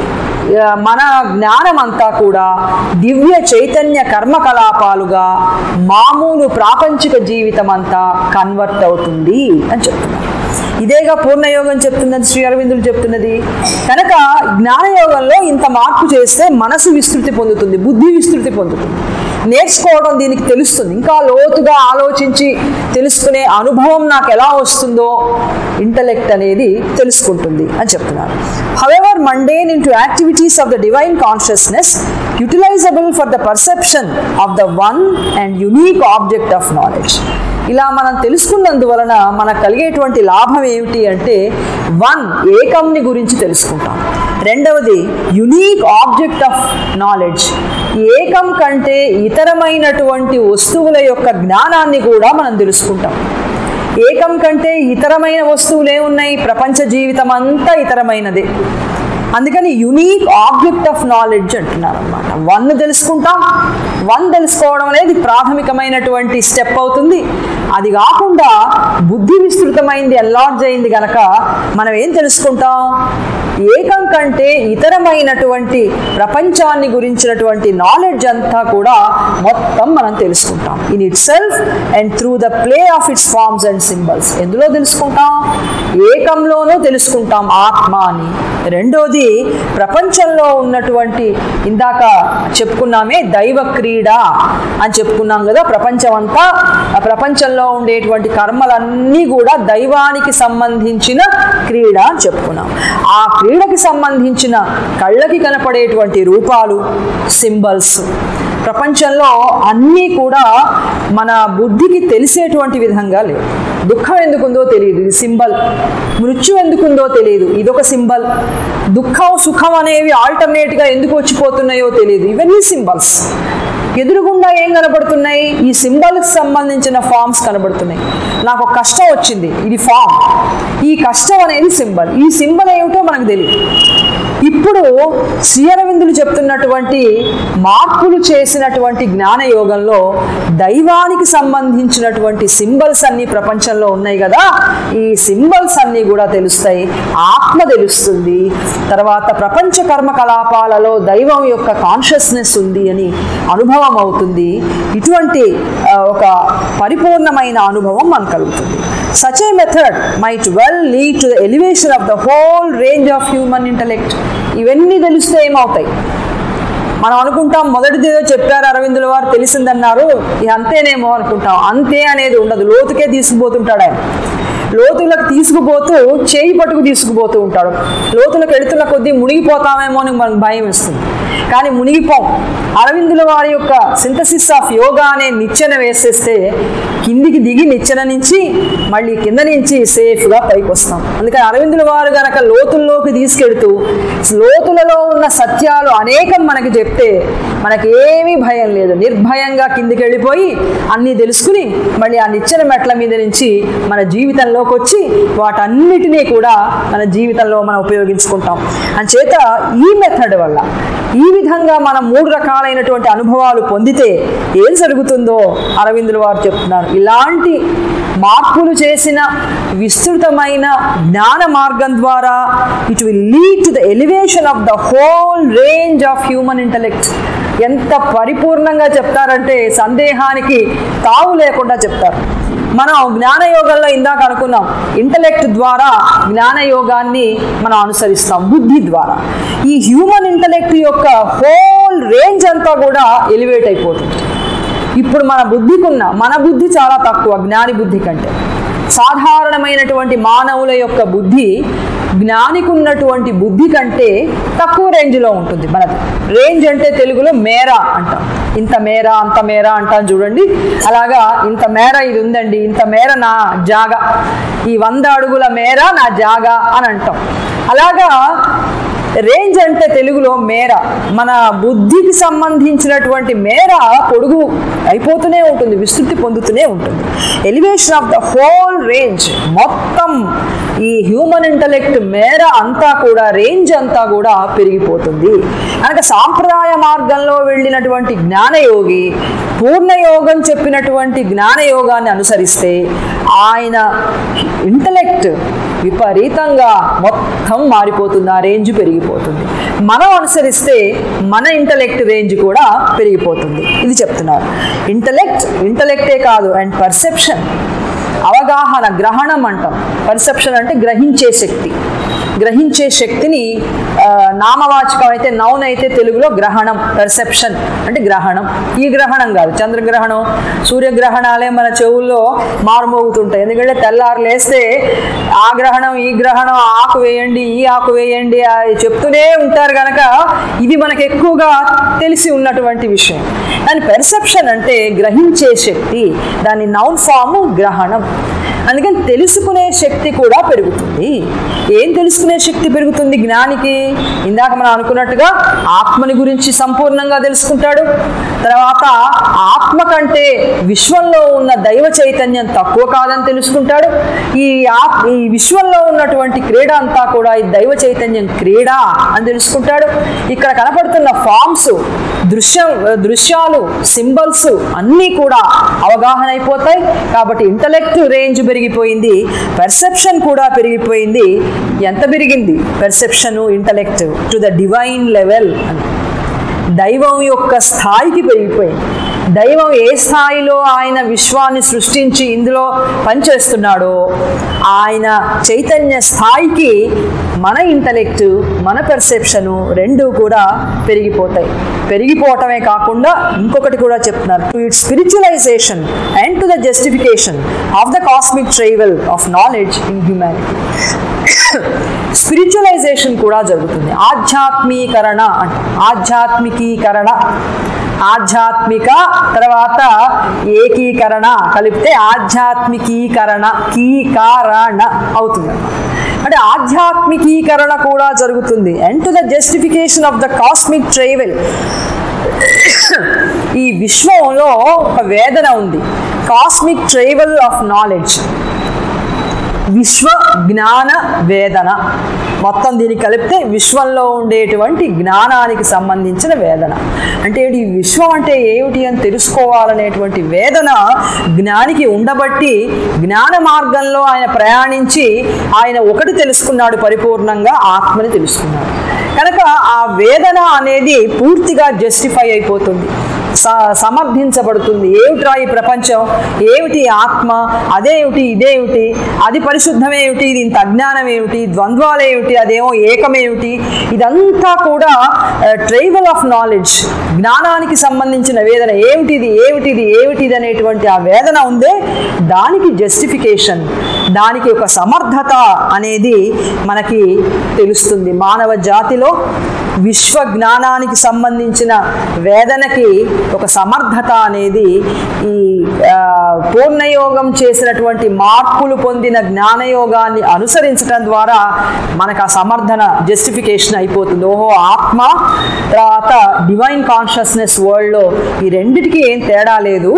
ఆ, మన జ్ఞానం అంతా కూడా దివ్య చైతన్య కర్మకలాపాలుగా మామూలు ప్రాపంచిక జీవితం అంతా కన్వర్ట్ అవుతుంది అని చెప్తున్నారు ఇదేగా పూర్ణయోగం చెప్తుందని శ్రీ అరవిందులు చెప్తున్నది కనుక జ్ఞానయోగంలో ఇంత మార్పు చేస్తే మనసు విస్తృతి పొందుతుంది బుద్ధి విస్తృతి పొందుతుంది నేర్చుకోవడం దీనికి తెలుస్తుంది ఇంకా లోతుగా ఆలోచించి తెలుసుకునే అనుభవం నాకు ఎలా వస్తుందో ఇంటలెక్ట్ అనేది తెలుసుకుంటుంది అని చెప్తున్నారు however mundane into activities of the divine consciousness utilisable for the perception of the one and unique object of knowledge ఇలా మనం తెలుసుకున్నందువలన మనకు కలిగేటువంటి లాభం ఏమిటి అంటే వన్ ఏకంని గురించి తెలుసుకుంటాం రెండవది యునీక్ ఆబ్జెక్ట్ ఆఫ్ నాలెడ్జ్ ఏకం కంటే ఇతరమైనటువంటి వస్తువుల యొక్క జ్ఞానాన్ని కూడా మనం తెలుసుకుంటాం ఏకం కంటే ఇతరమైన వస్తువులు ఏమున్నాయి ప్రపంచ జీవితం అంతా ఇతరమైనదే అందుకని యునీక్ ఆబ్జెక్ట్ ఆఫ్ నాలెడ్జ్ అంటున్నారు అనమాట వన్ తెలుసుకుంటాం వన్ తెలుసుకోవడం అనేది ప్రాథమికమైనటువంటి స్టెప్ అవుతుంది అది కాకుండా బుద్ధి విస్తృతమైంది ఎన్లార్జ్ అయింది గనక మనం ఏం తెలుసుకుంటాం ఏకం కంటే ఇతరమైనటువంటి ప్రపంచాన్ని గురించినటువంటి నాలెడ్జ్ అంతా కూడా మొత్తం మనం తెలుసుకుంటాం in itself and through the play of its forms and symbols ఎందులో తెలుసుకుంటాం ఏకంలోనూ తెలుసుకుంటాం ఆత్మ అని రెండోది ప్రపంచంలో ఉన్నటువంటి ఇందాక చెప్పుకున్నామే దైవ క్రీడ అని చెప్పుకున్నాం కదా ప్రపంచం అంతా ఆ ప్రపంచంలో ఉండేటువంటి కర్మలన్నీ కూడా దైవానికి సంబంధించిన క్రీడ అని చెప్పుకున్నాం ఆ క్రీడకి సంబంధించిన కళ్ళకి కనపడేటువంటి రూపాలు సింబల్స్ ప్రపంచంలో అన్నీ కూడా మన బుద్ధికి తెలిసేటువంటి విధంగా లేవు దుఃఖం ఎందుకుందో తెలియదు ఇది సింబల్ మృత్యు ఎందుకుందో తెలియదు ఇదొక సింబల్ దుఃఖం సుఖం అనేవి ఆల్టర్నేట్గా ఎందుకు వచ్చిపోతున్నాయో తెలియదు ఇవన్నీ సింబల్స్ ఎదురుగుండా ఏం కనబడుతున్నాయి ఈ సింబల్కి సంబంధించిన ఫామ్స్ కనబడుతున్నాయి నాకు ఒక కష్టం వచ్చింది ఇది ఫామ్ ఈ కష్టం అనేది సింబల్ ఈ సింబల్ ఏమిటో మనకు తెలియదు ఇప్పుడు శ్రీఅరవిందులు చెప్తున్నటువంటి మార్పులు చేసినటువంటి జ్ఞాన యోగంలో దైవానికి సంబంధించినటువంటి సింబల్స్ అన్ని ప్రపంచంలో ఉన్నాయి కదా ఈ సింబల్స్ అన్ని కూడా తెలుస్తాయి ఆత్మ తెలుస్తుంది తర్వాత ప్రపంచ కర్మ కలాపాలలో దైవం యొక్క కాన్షియస్నెస్ ఉంది అని అనుభవానికి అనుభవం అవుతుంది ఇటువంటి ఆ, ఒక పరిపూర్ణమైన అనుభవం మనకు కలుగుతుంది such a method might well lead to the elevation of the whole range of human intellect ఇవన్నీ తెలిస్తే ఏమవుతాయి మనం అనుకుంటాం మొదటిది ఏదో చెప్పారు అరవిందుల వారు తెలిసిందన్నారు ఇది అంతేనేమో అనుకుంటాం అంతే అనేది ఉండదు లోతుకే తీసుకుపోతుంటాడు ఆయన లోతులకు తీసుకుపోతూ చేయి పట్టుకు తీసుకుపోతూ ఉంటాడు లోతులకు వెళుతున్న కొద్దీ మునిగిపోతామేమో అని మనకు భయం వేస్తుంది కానీ మునిగిపోం అరవిందుల వారి యొక్క సింథసిస్ ఆఫ్ యోగా అనే నిచ్చెన వేసేస్తే కిందికి దిగి నిచ్చెన నుంచి మళ్ళీ కింద నుంచి సేఫ్గా పైకి వస్తాం అందుకని అరవిందుల వారు గనక లోతుల్లోకి తీసుకెడుతూ లోతులలో ఉన్న సత్యాలు అనేకం మనకి చెప్తే మనకి ఏమీ భయం లేదు నిర్భయంగా కిందికి వెళ్ళిపోయి అన్నీ తెలుసుకుని మళ్ళీ ఆ నిచ్చెన మెట్ల మీద నుంచి మన జీవితంలోకి వచ్చి వాటన్నిటినీ కూడా మన జీవితంలో మనం ఉపయోగించుకుంటాం అంచేత ఈ మెథడ్ వల్ల ఈ విధంగా మనం మూడు రకాలైనటువంటి అనుభవాలు పొందితే ఏం జరుగుతుందో అరవిందుల వారు చెప్తున్నారు ఇలాంటి మార్పులు చేసిన విస్తృతమైన జ్ఞాన మార్గం ద్వారా it will lead to the elevation of the whole range of human intellect ఎంత పరిపూర్ణంగా చెప్తారంటే సందేహానికి తావు లేకుండా చెప్తారు మనం జ్ఞానయోగంలో ఇందాక అనుకున్నాం ఇంటలెక్ట్ ద్వారా జ్ఞానయోగాన్ని మనం అనుసరిస్తాం బుద్ధి ద్వారా ఈ హ్యూమన్ ఇంటలెక్ట్ యొక్క హోల్ రేంజ్ అంతా కూడా ఎలివేట్ అయిపోతుంది ఇప్పుడు మన బుద్ధికున్న మన బుద్ధి చాలా తక్కువ జ్ఞాని బుద్ధి కంటే సాధారణమైనటువంటి మానవుల యొక్క బుద్ధి జ్ఞానికి ఉన్నటువంటి బుద్ధి కంటే తక్కువ రేంజ్లో ఉంటుంది మనది రేంజ్ అంటే తెలుగులో మేర అంటాం ఇంత మేర అంత మేర అంటాం చూడండి అలాగా ఇంత మేర ఇది ఉందండి ఇంత మేర నా జాగా ఈ వంద అడుగుల మేర నా జాగా అని అంటాం అలాగా రేంజ్ అంటే తెలుగులో మేర మన బుద్ధికి సంబంధించినటువంటి మేర పొడుగు అయిపోతూనే ఉంటుంది విస్తృతి పొందుతూనే ఉంటుంది elevation of the whole range మొత్తం ఈ హ్యూమన్ ఇంటలెక్ట్ మేర అంతా కూడా రేంజ్ అంతా కూడా పెరిగిపోతుంది కనుక సాంప్రదాయ మార్గంలో వెళ్ళినటువంటి జ్ఞానయోగి పూర్ణయోగం చెప్పినటువంటి జ్ఞానయోగాన్ని అనుసరిస్తే ఆయన ఇంటలెక్ట్ విపరీతంగా మొత్తం మారిపోతుంది ఆ రేంజ్ పెరిగిపోతుంది మనం అనుసరిస్తే మన ఇంటలెక్ట్ రేంజ్ కూడా పెరిగిపోతుంది ఇది చెప్తున్నారు ఇంటలెక్ట్ ఇంటలెక్టే కాదు అండ్ పర్సెప్షన్ అవగాహన గ్రహణం అంటాం పర్సెప్షన్ అంటే గ్రహించే శక్తి గ్రహించే శక్తిని ఆ, నామవాచకం అయితే నౌన్ అయితే తెలుగులో గ్రహణం పర్సెప్షన్ అంటే గ్రహణం ఈ గ్రహణం కాదు చంద్రగ్రహణం సూర్యగ్రహణాలే మన చెవుల్లో మారుమోగుతుంటాయి ఎందుకంటే తెల్లారు లేస్తే ఆ గ్రహణం ఈ గ్రహణం ఆ ఆకు వేయండి ఈ ఆకు వేయండి ఆ చెప్తూనే ఉంటారు కనుక ఇది మనకు ఎక్కువగా తెలిసి ఉన్నటువంటి విషయం దాని పెర్సెప్షన్ అంటే గ్రహించే శక్తి దాని నౌన్ ఫామ్ గ్రహణం అందుకని తెలుసుకునే శక్తి కూడా పెరుగుతుంది ఏం తెలుసుకునే శక్తి పెరుగుతుంది జ్ఞానికి ఇందాక మనం అనుకున్నట్టుగా ఆత్మని గురించి సంపూర్ణంగా తెలుసుకుంటాడు తర్వాత ఆత్మ కంటే విశ్వంలో ఉన్న దైవ చైతన్యం తక్కువ కాదని తెలుసుకుంటాడు ఈ ఆత్ ఈ విశ్వంలో ఉన్నటువంటి క్రీడ అంతా కూడా ఈ దైవ చైతన్యం క్రీడ అని తెలుసుకుంటాడు ఇక్కడ కనపడుతున్న ఫామ్స్ దృశ్యం దృశ్యాలు సింబల్స్ అన్నీ కూడా అవగాహన అయిపోతాయి కాబట్టి ఇంటలెక్ట్ రేంజ్ పెరిగిపోయింది పర్సెప్షన్ కూడా పెరిగిపోయింది ఎంత పెరిగింది perception intellect to the divine level అని దైవం యొక్క స్థాయికి పెరిగిపోయింది దైవం ఏ స్థాయిలో ఆయన విశ్వాన్ని సృష్టించి ఇందులో పనిచేస్తున్నాడో ఆయన చైతన్య స్థాయికి మన ఇంటలెక్ట్ మన పెర్సెప్షను రెండు కూడా పెరిగిపోతాయి పెరిగిపోవటమే కాకుండా ఇంకొకటి కూడా చెప్తున్నారు to it spiritualisation and to the justification of the cosmic travail of knowledge in humanity spiritualisation కూడా జరుగుతుంది ఆధ్యాత్మీకరణ అంటే ఆధ్యాత్మికీకరణ ఆధ్యాత్మిక తర్వాత ఏకీకరణ కలిపితే ఆధ్యాత్మికీకరణ కీకారణ అవుతుంది అంటే ఆధ్యాత్మికీకరణ కూడా జరుగుతుంది and to the justification of the cosmic travail ఈ విశ్వంలో ఒక వేదన ఉంది కాస్మిక్ ట్రైవల్ ఆఫ్ నాలెడ్జ్ విశ్వ జ్ఞాన వేదన మొత్తం దీనికి కలిపితే విశ్వంలో ఉండేటువంటి జ్ఞానానికి సంబంధించిన వేదన అంటే ఈ విశ్వం అంటే ఏమిటి అని తెలుసుకోవాలనేటువంటి వేదన జ్ఞానికి ఉండబట్టి జ్ఞాన మార్గంలో ఆయన ప్రయాణించి ఆయన ఒకటి తెలుసుకున్నాడు పరిపూర్ణంగా ఆత్మని తెలుసుకున్నాడు కనుక ఆ వేదన అనేది పూర్తిగా జస్టిఫై అయిపోతుంది స- సమర్థించబడుతుంది ఏమిట్రా ఈ ప్రపంచం ఏమిటి ఆత్మ అదేమిటి ఇదేమిటి అది పరిశుద్ధమేమిటి ఇది ఇంత అజ్ఞానం ఏమిటి ద్వంద్వాలు ఏమిటి అదేమో ఏకమేమిటి ఇదంతా కూడా ట్రైబల్ ఆఫ్ నాలెడ్జ్ జ్ఞానానికి సంబంధించిన వేదన ఏమిటిది ఏమిటిది ఏమిటిది అనేటువంటి ఆ వేదన ఉందే దానికి జస్టిఫికేషన్ దానికి ఒక సమర్థత అనేది మనకి తెలుస్తుంది మానవ జాతిలో విశ్వ జ్ఞానానికి సంబంధించిన వేదనకి ఒక సమర్థత అనేది ఈ ఆ, పూర్ణయోగం చేసినటువంటి మార్పులు పొందిన జ్ఞానయోగాన్ని అనుసరించడం ద్వారా మనకు ఆ సమర్థన జస్టిఫికేషన్ అయిపోతుంది ఓహో ఆత్మ తర్వాత డివైన్ కాన్షియస్నెస్ వరల్డ్లో ఈ రెండిటికి ఏం తేడా లేదు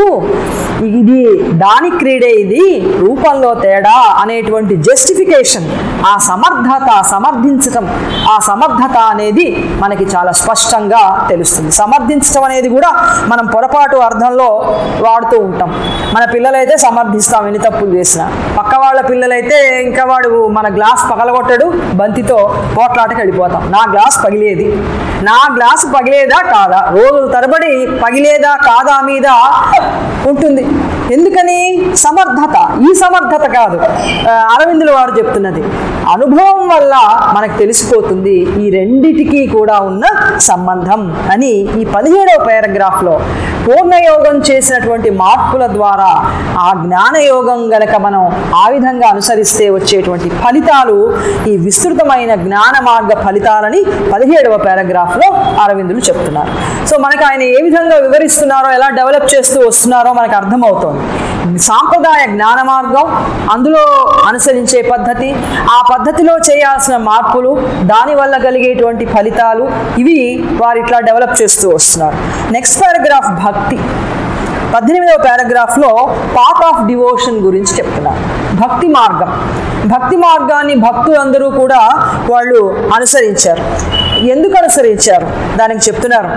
ఇది దాని క్రీడే ఇది రూపంలో తేడా అనేటువంటి జస్టిఫికేషన్ ఆ సమర్థత సమర్థించటం ఆ సమర్థత అనేది మనకి చాలా స్పష్టంగా తెలుస్తుంది సమర్థించటం అనేది కూడా మనం పొరపాటు అర్థంలో వాడుతూ ఉంటాం మన పిల్లలైతే సమర్థిస్తాం ఎన్ని తప్పులు చేసినా పక్క వాళ్ళ పిల్లలైతే ఇంకా వాడు మన గ్లాస్ పగలగొట్టాడు బంతితో పోట్లాటకి వెళ్ళిపోతాం నా గ్లాస్ పగిలేది నా గ్లాస్ పగిలేదా కాదా రోజుల తరబడి పగిలేదా కాదా మీద ఉంటుంది ఎందుకని సమర్థత ఈ సమర్థత కాదు ఆ, అరవిందుల వారు చెప్తున్నది అనుభవం వల్ల మనకు తెలిసిపోతుంది ఈ రెండిటికి కూడా ఉన్న సంబంధం అని ఈ పదిహేడవ పారాగ్రాఫ్లో పూర్ణయోగం చేసినటువంటి మార్పుల ద్వారా ఆ జ్ఞానయోగం గనక మనం ఆ విధంగా అనుసరిస్తే వచ్చేటువంటి ఫలితాలు ఈ విస్తృతమైన జ్ఞాన మార్గ ఫలితాలని పదిహేడవ పారాగ్రాఫ్లో అరవిందులు చెప్తున్నారు సో మనకు ఆయన ఏ విధంగా వివరిస్తున్నారో ఎలా డెవలప్ చేస్తూ వస్తున్నారో మనకు అర్థమవుతోంది సాంప్రదాయ జ్ఞాన మార్గం అందులో అనుసరించే పద్ధతి ఆ పద్ధతిలో చేయాల్సిన మార్పులు దానివల్ల కలిగేటువంటి ఫలితాలు ఇవి వారు ఇట్లా డెవలప్ చేస్తూ వస్తున్నారు నెక్స్ట్ పారాగ్రాఫ్ భక్తి పద్దెనిమిదవ పారాగ్రాఫ్లో పాత్ ఆఫ్ డివోషన్ గురించి చెప్తున్నారు భక్తి మార్గం భక్తి మార్గాన్ని భక్తులందరూ కూడా వాళ్ళు అనుసరించారు ఎందుకు అనుసరించారు దానికి చెప్తున్నారు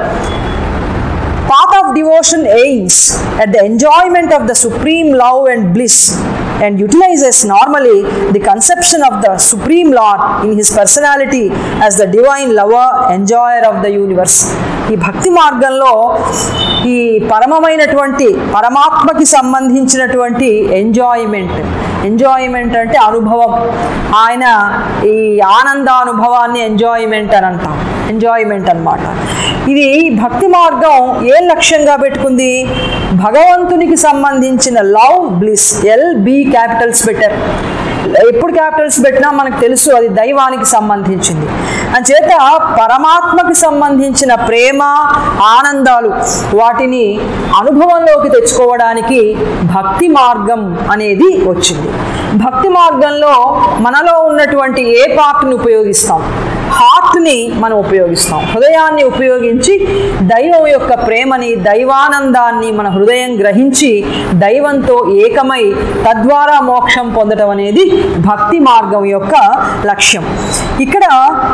path of devotion aims at the enjoyment of the supreme love and bliss and utilizes normally the conception of the supreme lord in his personality as the divine lover enjoyer of the universe ఈ భక్తి మార్గంలో ఈ పరమమైనటువంటి పరమాత్మకి సంబంధించినటువంటి ఎంజాయ్మెంట్ ఎంజాయ్మెంట్ అంటే అనుభవం ఆయన ఈ ఆనందానుభవాన్ని ఎంజాయ్మెంట్ అని అంటాం ఎంజాయ్మెంట్ అన్నమాట ఇది భక్తి మార్గం ఏం లక్ష్యంగా పెట్టుకుంది భగవంతునికి సంబంధించిన love bliss L B capitals పెట్టారు ఎప్పుడు క్యాపిటల్స్ పెట్టినా మనకు తెలుసు అది దైవానికి సంబంధించింది అంచేత పరమాత్మకి సంబంధించిన ప్రేమ ఆనందాలు వాటిని అనుభవంలోకి తెచ్చుకోవడానికి భక్తి మార్గం అనేది వచ్చింది భక్తి మార్గంలో మనలో ఉన్నటువంటి ఏ పార్ట్ని ఉపయోగిస్తాం హార్ట్ని మనం ఉపయోగిస్తాం హృదయాన్ని ఉపయోగించి దైవం యొక్క ప్రేమని దైవానందాన్ని మన హృదయం గ్రహించి దైవంతో ఏకమై తద్వారా మోక్షం పొందడం అనేది భక్తి మార్గం యొక్క లక్ష్యం ఇక్కడ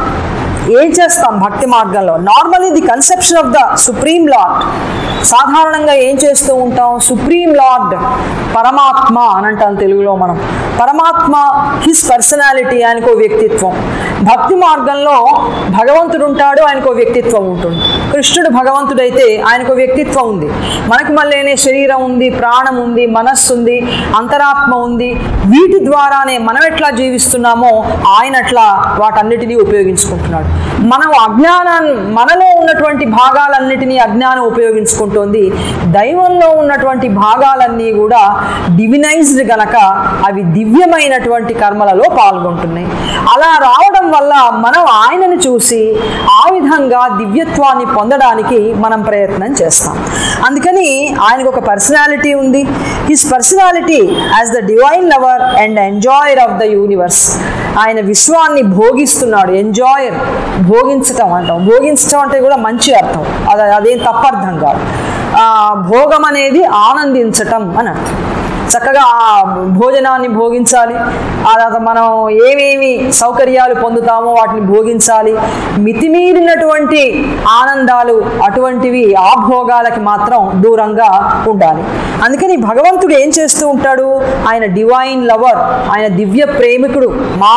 ఏం చేస్తాం భక్తి మార్గంలో normally the conception of the supreme lord సాధారణంగా ఏం చేస్తూ ఉంటాం సుప్రీం లార్డ్ పరమాత్మ అని అంటాం తెలుగులో మనం పరమాత్మ హిస్ పర్సనాలిటీ ఆయనకో వ్యక్తిత్వం భక్తి మార్గంలో భగవంతుడు ఉంటాడు ఆయనకో వ్యక్తిత్వం ఉంటుంది కృష్ణుడు భగవంతుడైతే ఆయనకు వ్యక్తిత్వం ఉంది మనకు మళ్ళీనే శరీరం ఉంది ప్రాణం ఉంది మనస్సు ఉంది అంతరాత్మ ఉంది వీటి ద్వారానే మనం ఎట్లా జీవిస్తున్నామో ఆయన అట్లా వాటన్నిటినీ ఉపయోగించుకుంటున్నాడు మనం అజ్ఞానాన్ని మనలో ఉన్నటువంటి భాగాలన్నిటినీ అజ్ఞానం ఉపయోగించుకుంటోంది దైవంలో ఉన్నటువంటి భాగాలన్నీ కూడా డివినైజ్డ్ గనక అవి దివ్యమైనటువంటి కర్మలలో పాల్గొంటున్నాయి అలా రావడం వల్ల మనం ఆయనను చూసి ఆ విధంగా దివ్యత్వాన్ని పొందడానికి మనం ప్రయత్నం చేస్తాం అందుకని ఆయనకు ఒక పర్సనాలిటీ ఉంది his personality as the divine lover and enjoyer of the universe ఆయన విశ్వాన్ని భోగిస్తున్నాడు ఎంజాయర్ భోగించటం అంటాం భోగించటం అంటే కూడా మంచి అర్థం అది అదేం తప్పర్థం కాదు ఆ, భోగం అనేది ఆనందించటం అని అర్థం చక్కగా ఆ భోజనాన్ని భోగించాలి ఆ తర్వాత మనం ఏమేమి సౌకర్యాలు పొందుతామో వాటిని భోగించాలి మితిమీరినటువంటి ఆనందాలు అటువంటివి ఆ భోగాలకి మాత్రం దూరంగా ఉండాలి అందుకని భగవంతుడు ఏం చేస్తూ ఉంటాడు ఆయన డివైన్ లవర్ ఆయన దివ్య ప్రేమికుడు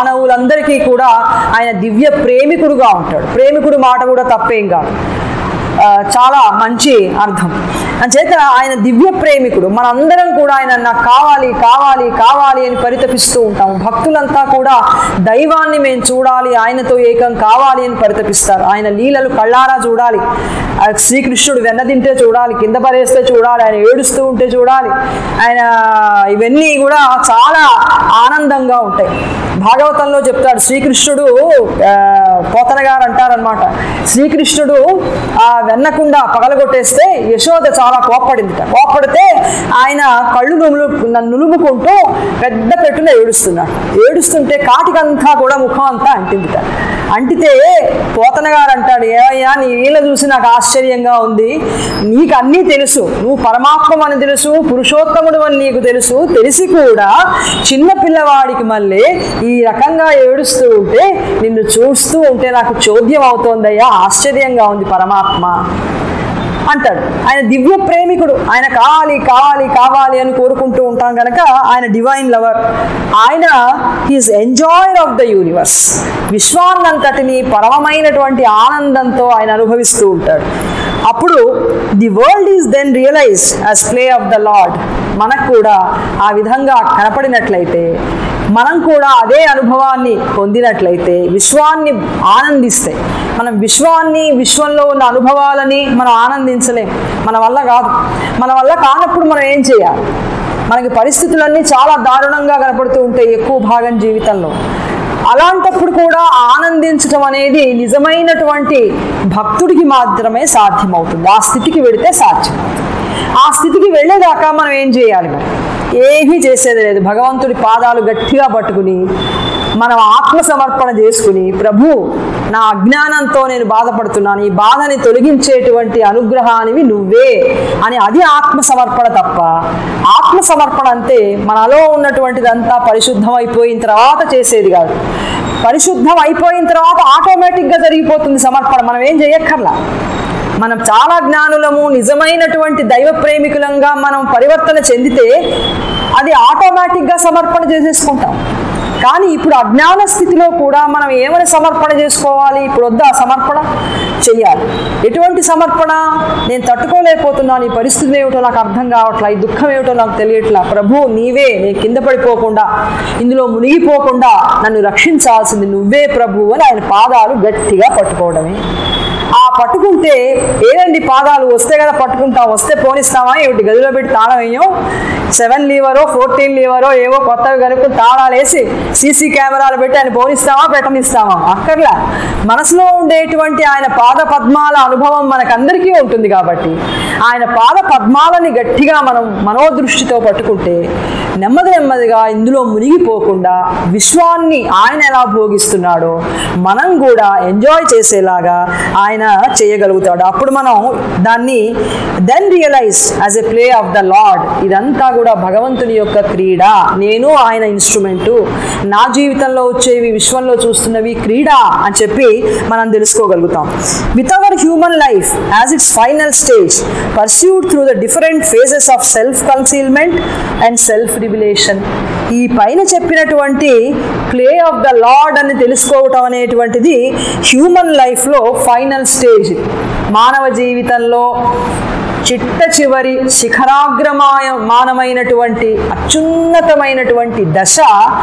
మానవులందరికీ కూడా ఆయన దివ్య ప్రేమికుడుగా ఉంటాడు ప్రేమికుడు మాట కూడా తప్పేం కాదు ఆ, చాలా మంచి అర్థం అంచేత ఆయన దివ్య ప్రేమికుడు మనందరం కూడా ఆయన నాకు కావాలి కావాలి కావాలి అని పరితపిస్తూ ఉంటాము భక్తులంతా కూడా దైవాన్ని మేము చూడాలి ఆయనతో ఏకం కావాలి అని పరితపిస్తారు ఆయన లీలలు కళ్ళారా చూడాలి ఆ శ్రీకృష్ణుడు వెన్న తింటే చూడాలి కింద పడేస్తే చూడాలి ఆయన ఏడుస్తూ ఉంటే చూడాలి ఆయన ఇవన్నీ కూడా చాలా ఆనందంగా ఉంటాయి భాగవతంలో చెప్తాడు శ్రీకృష్ణుడు ఆ, పోతన గారు అంటారనమాట శ్రీకృష్ణుడు ఆ వెన్నకుండ పగలగొట్టేస్తే యశోద చాలా కోప్పడిందిట కోప్పడితే ఆయన కళ్ళు నులు నులుముకుంటూ పెద్ద పెట్టున ఏడుస్తున్నాడు ఏడుస్తుంటే కాటికంతా కూడా ముఖం అంతా అంటిందిట అంటితే పోతన గారు అంటాడు ఏమయ్యా నీ వీళ్ళ చూసి నాకు ఆశ్చర్యంగా ఉంది నీకు అన్నీ తెలుసు నువ్వు పరమాత్మ అని తెలుసు పురుషోత్తముడు అని నీకు తెలుసు తెలిసి కూడా చిన్న పిల్లవాడికి మళ్ళీ ఈ రకంగా ఏడుస్తూ ఉంటే నిన్ను చూస్తూ ఉంటే నాకు చోద్యం అవుతోందయ్యా ఆశ్చర్యంగా ఉంది పరమాత్మ అంటాడు ఆయన దివ్య ప్రేమికుడు ఆయన కావాలి కావాలి కావాలి అని కోరుకుంటూ ఉంటాం కనుక ఆయన డివైన్ లవర్ ఆయన his enjoyer of the universe విశ్వాన్నంతటిని పరమమైనటువంటి ఆనందంతో ఆయన అనుభవిస్తూ ఉంటాడు అప్పుడు the world is then realise as play of the lord మనకు కూడా ఆ విధంగా కనపడినట్లయితే మనం కూడా అదే అనుభవాన్ని పొందినట్లయితే విశ్వాన్ని ఆనందిస్తే మనం విశ్వాన్ని విశ్వంలో ఉన్న అనుభవాలని మనం ఆనందించలేం మన వల్ల కాదు మన వల్ల కానప్పుడు మనం ఏం చేయాలి మనకి పరిస్థితులన్నీ చాలా దారుణంగా కనపడుతూ ఉంటాయి ఎక్కువ భాగం జీవితంలో అలాంటప్పుడు కూడా ఆనందించటం అనేది నిజమైనటువంటి భక్తుడికి మాత్రమే సాధ్యమవుతుంది ఆ స్థితికి వెళితే సాధ్యం ఆ స్థితికి వెళ్ళేదాకా మనం ఏం చేయాలి మరి ఏమీ చేసేది లేదు భగవంతుడి పాదాలు గట్టిగా పట్టుకుని మనం ఆత్మ సమర్పణ చేసుకుని ప్రభు నా అజ్ఞానంతో నేను బాధపడుతున్నాను ఈ బాధని తొలగించేటువంటి అనుగ్రహానివి నువ్వే అని అది ఆత్మ సమర్పణ తప్ప ఆత్మ సమర్పణ అంటే మనలో ఉన్నటువంటిదంతా పరిశుద్ధం అయిపోయిన తర్వాత చేసేది కాదు పరిశుద్ధం అయిపోయిన తర్వాత ఆటోమేటిక్గా జరిగిపోతుంది సమర్పణ మనం ఏం చేయక్కర్లా మనం చాలా జ్ఞానులము నిజమైనటువంటి దైవ ప్రేమికులంగా మనం పరివర్తన చెందితే అది ఆటోమేటిక్గా సమర్పణ చేసేసుకుంటాం కానీ ఇప్పుడు అజ్ఞాన స్థితిలో కూడా మనం ఏమని సమర్పణ చేసుకోవాలి ఇప్పుడు వద్దా సమర్పణ చెయ్యాలి ఎటువంటి సమర్పణ నేను తట్టుకోలేకపోతున్నాను ఈ పరిస్థితి ఏమిటో నాకు అర్థం కావట్లా ఈ దుఃఖం ఏమిటో నాకు తెలియట్లా ప్రభు నీవే నేను కింద పడిపోకుండా ఇందులో మునిగిపోకుండా నన్ను రక్షించాల్సింది నువ్వే ప్రభు అని ఆయన పాదాలు గట్టిగా పట్టుకోవడమే ఆ పట్టుకుంటే ఏదండి పాదాలు వస్తే కదా పట్టుకుంటాం వస్తే పోనిస్తామా ఏమిటి గదిలో పెట్టి తాళం వేయం సెవెన్ లీవరో ఫోర్టీన్ లీవరో ఏవో కొత్తవి కనుక్కుని తాళాలు వేసి సీసీ కెమెరాలు పెట్టి ఆయన పోనిస్తామా పెట్టనిస్తామా అక్కర్లా మనసులో ఉండేటువంటి ఆయన పాద పద్మాల అనుభవం మనకందరికీ ఉంటుంది కాబట్టి ఆయన పాద పద్మాలని గట్టిగా మనం మనోదృష్టితో పట్టుకుంటే నెమ్మది నెమ్మదిగా ఇందులో మునిగిపోకుండా విశ్వాన్ని ఆయన ఎలా భోగిస్తున్నాడో మనం కూడా ఎంజాయ్ చేసేలాగా ఆయన చేయగలుగుతాడు అప్పుడు మనం దాన్ని then realise as a play of the lord ఇదంతా కూడా భగవంతుని యొక్క క్రీడ నేను ఆయన ఇన్స్ట్రుమెంటు నా జీవితంలో వచ్చేవి విశ్వంలో చూస్తున్నవి క్రీడ అని చెప్పి మనం తెలుసుకోగలుగుతాం with our human life as its final stage pursued through the different phases of self concealment and self revelation ఈ పైన చెప్పినటువంటి ప్లే ఆఫ్ ద లార్డ్ అని తెలుసుకోవటం అనేటువంటిది హ్యూమన్ లైఫ్లో ఫైనల్ స్టేజ్ మానవ జీవితంలో చిట్ట చివరి శిఖరాగ్రమాయ మానమైనటువంటి అత్యున్నతమైనటువంటి దశ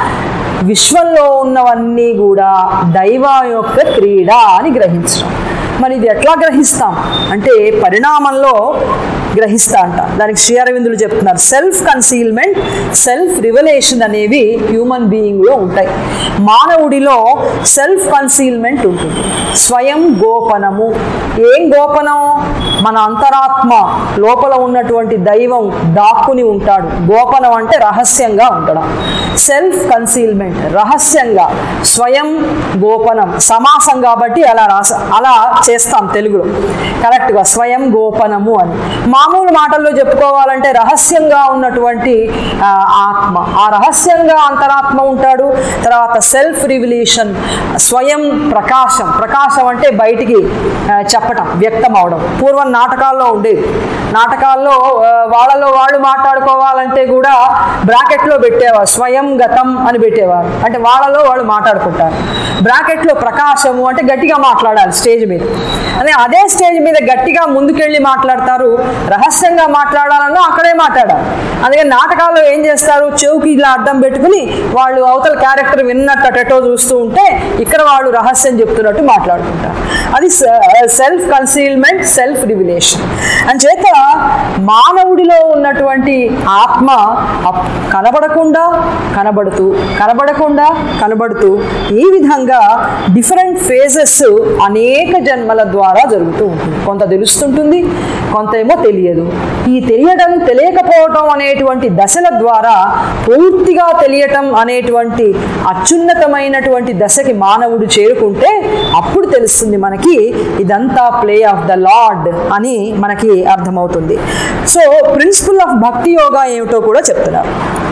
విశ్వంలో ఉన్నవన్నీ కూడా దైవ యొక్క క్రీడ అని గ్రహించడం మరి ఇది ఎట్లా గ్రహిస్తాం అంటే పరిణామంలో గ్రహిస్తా అంట దానికి శ్రీ అరవిందులు చెప్తున్నారు సెల్ఫ్ కన్సీల్మెంట్ సెల్ఫ్ రివలేషన్ అనేవి హ్యూమన్ బీయింగ్లో ఉంటాయి మానవుడిలో సెల్ఫ్ కన్సీల్మెంట్ ఉంటుంది స్వయం గోపనము ఏం గోపనం మన అంతరాత్మ లోపల ఉన్నటువంటి దైవం దాక్కుని ఉంటాడు గోపనం అంటే రహస్యంగా ఉండడం సెల్ఫ్ కన్సీల్మెంట్ రహస్యంగా స్వయం గోపనం సమాసం కాబట్టి అలా రాస అలా చేస్తాం తెలుగులో కరెక్ట్గా స్వయం గోపనము అని మామూలు మాటల్లో చెప్పుకోవాలంటే రహస్యంగా ఉన్నటువంటి ఆ, ఆత్మ ఆ రహస్యంగా అంతరాత్మ ఉంటాడు తర్వాత సెల్ఫ్ రివిలేషన్ స్వయం ప్రకాశం ప్రకాశం అంటే బయటికి ఆ, చెప్పటం వ్యక్తం అవడం పూర్వం నాటకాల్లో ఉండేది నాటకాల్లో ఆ, వాళ్ళలో వాళ్ళు మాట్లాడుకోవాలంటే కూడా బ్రాకెట్లో పెట్టేవారు స్వయం గతం అని పెట్టేవారు అంటే వాళ్ళలో వాళ్ళు మాట్లాడుకుంటారు బ్రాకెట్లో ప్రకాశము అంటే గట్టిగా మాట్లాడాలి స్టేజ్ మీద అదే అదే స్టేజ్ మీద గట్టిగా ముందుకెళ్ళి మాట్లాడతారు రహస్యంగా మాట్లాడాలన్నా అక్కడే మాట్లాడాలి అందుకని నాటకాల్లో ఏం చేస్తారు చెవుకి ఇలా అడ్డం పెట్టుకుని వాళ్ళు అవతల క్యారెక్టర్ విన్నట్టు అటెటో చూస్తూ ఉంటే ఇక్కడ వాళ్ళు రహస్యం చెప్తున్నట్టు మాట్లాడుకుంటారు అది సెల్ఫ్ కన్సీల్మెంట్ సెల్ఫ్ రివిలేషన్ అని చేత మానవుడిలో ఉన్నటువంటి ఆత్మ అప్- కనబడకుండా కనబడుతూ కనబడకుండా కనబడుతూ ఈ విధంగా డిఫరెంట్ ఫేజెస్ అనేక జన్మల ద్వారా జరుగుతూ ఉంటుంది కొంత తెలుస్తుంటుంది కొంత ఏమో తెలియదు ఈ తెలియడం తెలియకపోవటం అనేటువంటి దశల ద్వారా పూర్తిగా తెలియటం అనేటువంటి అత్యున్నతమైనటువంటి దశకి మానవుడు చేరుకుంటే అప్పుడు తెలుస్తుంది మనకి ఇదంతా ప్లే ఆఫ్ ద లార్డ్ అని మనకి అర్థమవుతుంది సో ప్రిన్సిపల్ ఆఫ్ భక్తి యోగా ఏమిటో కూడా చెప్తున్నారు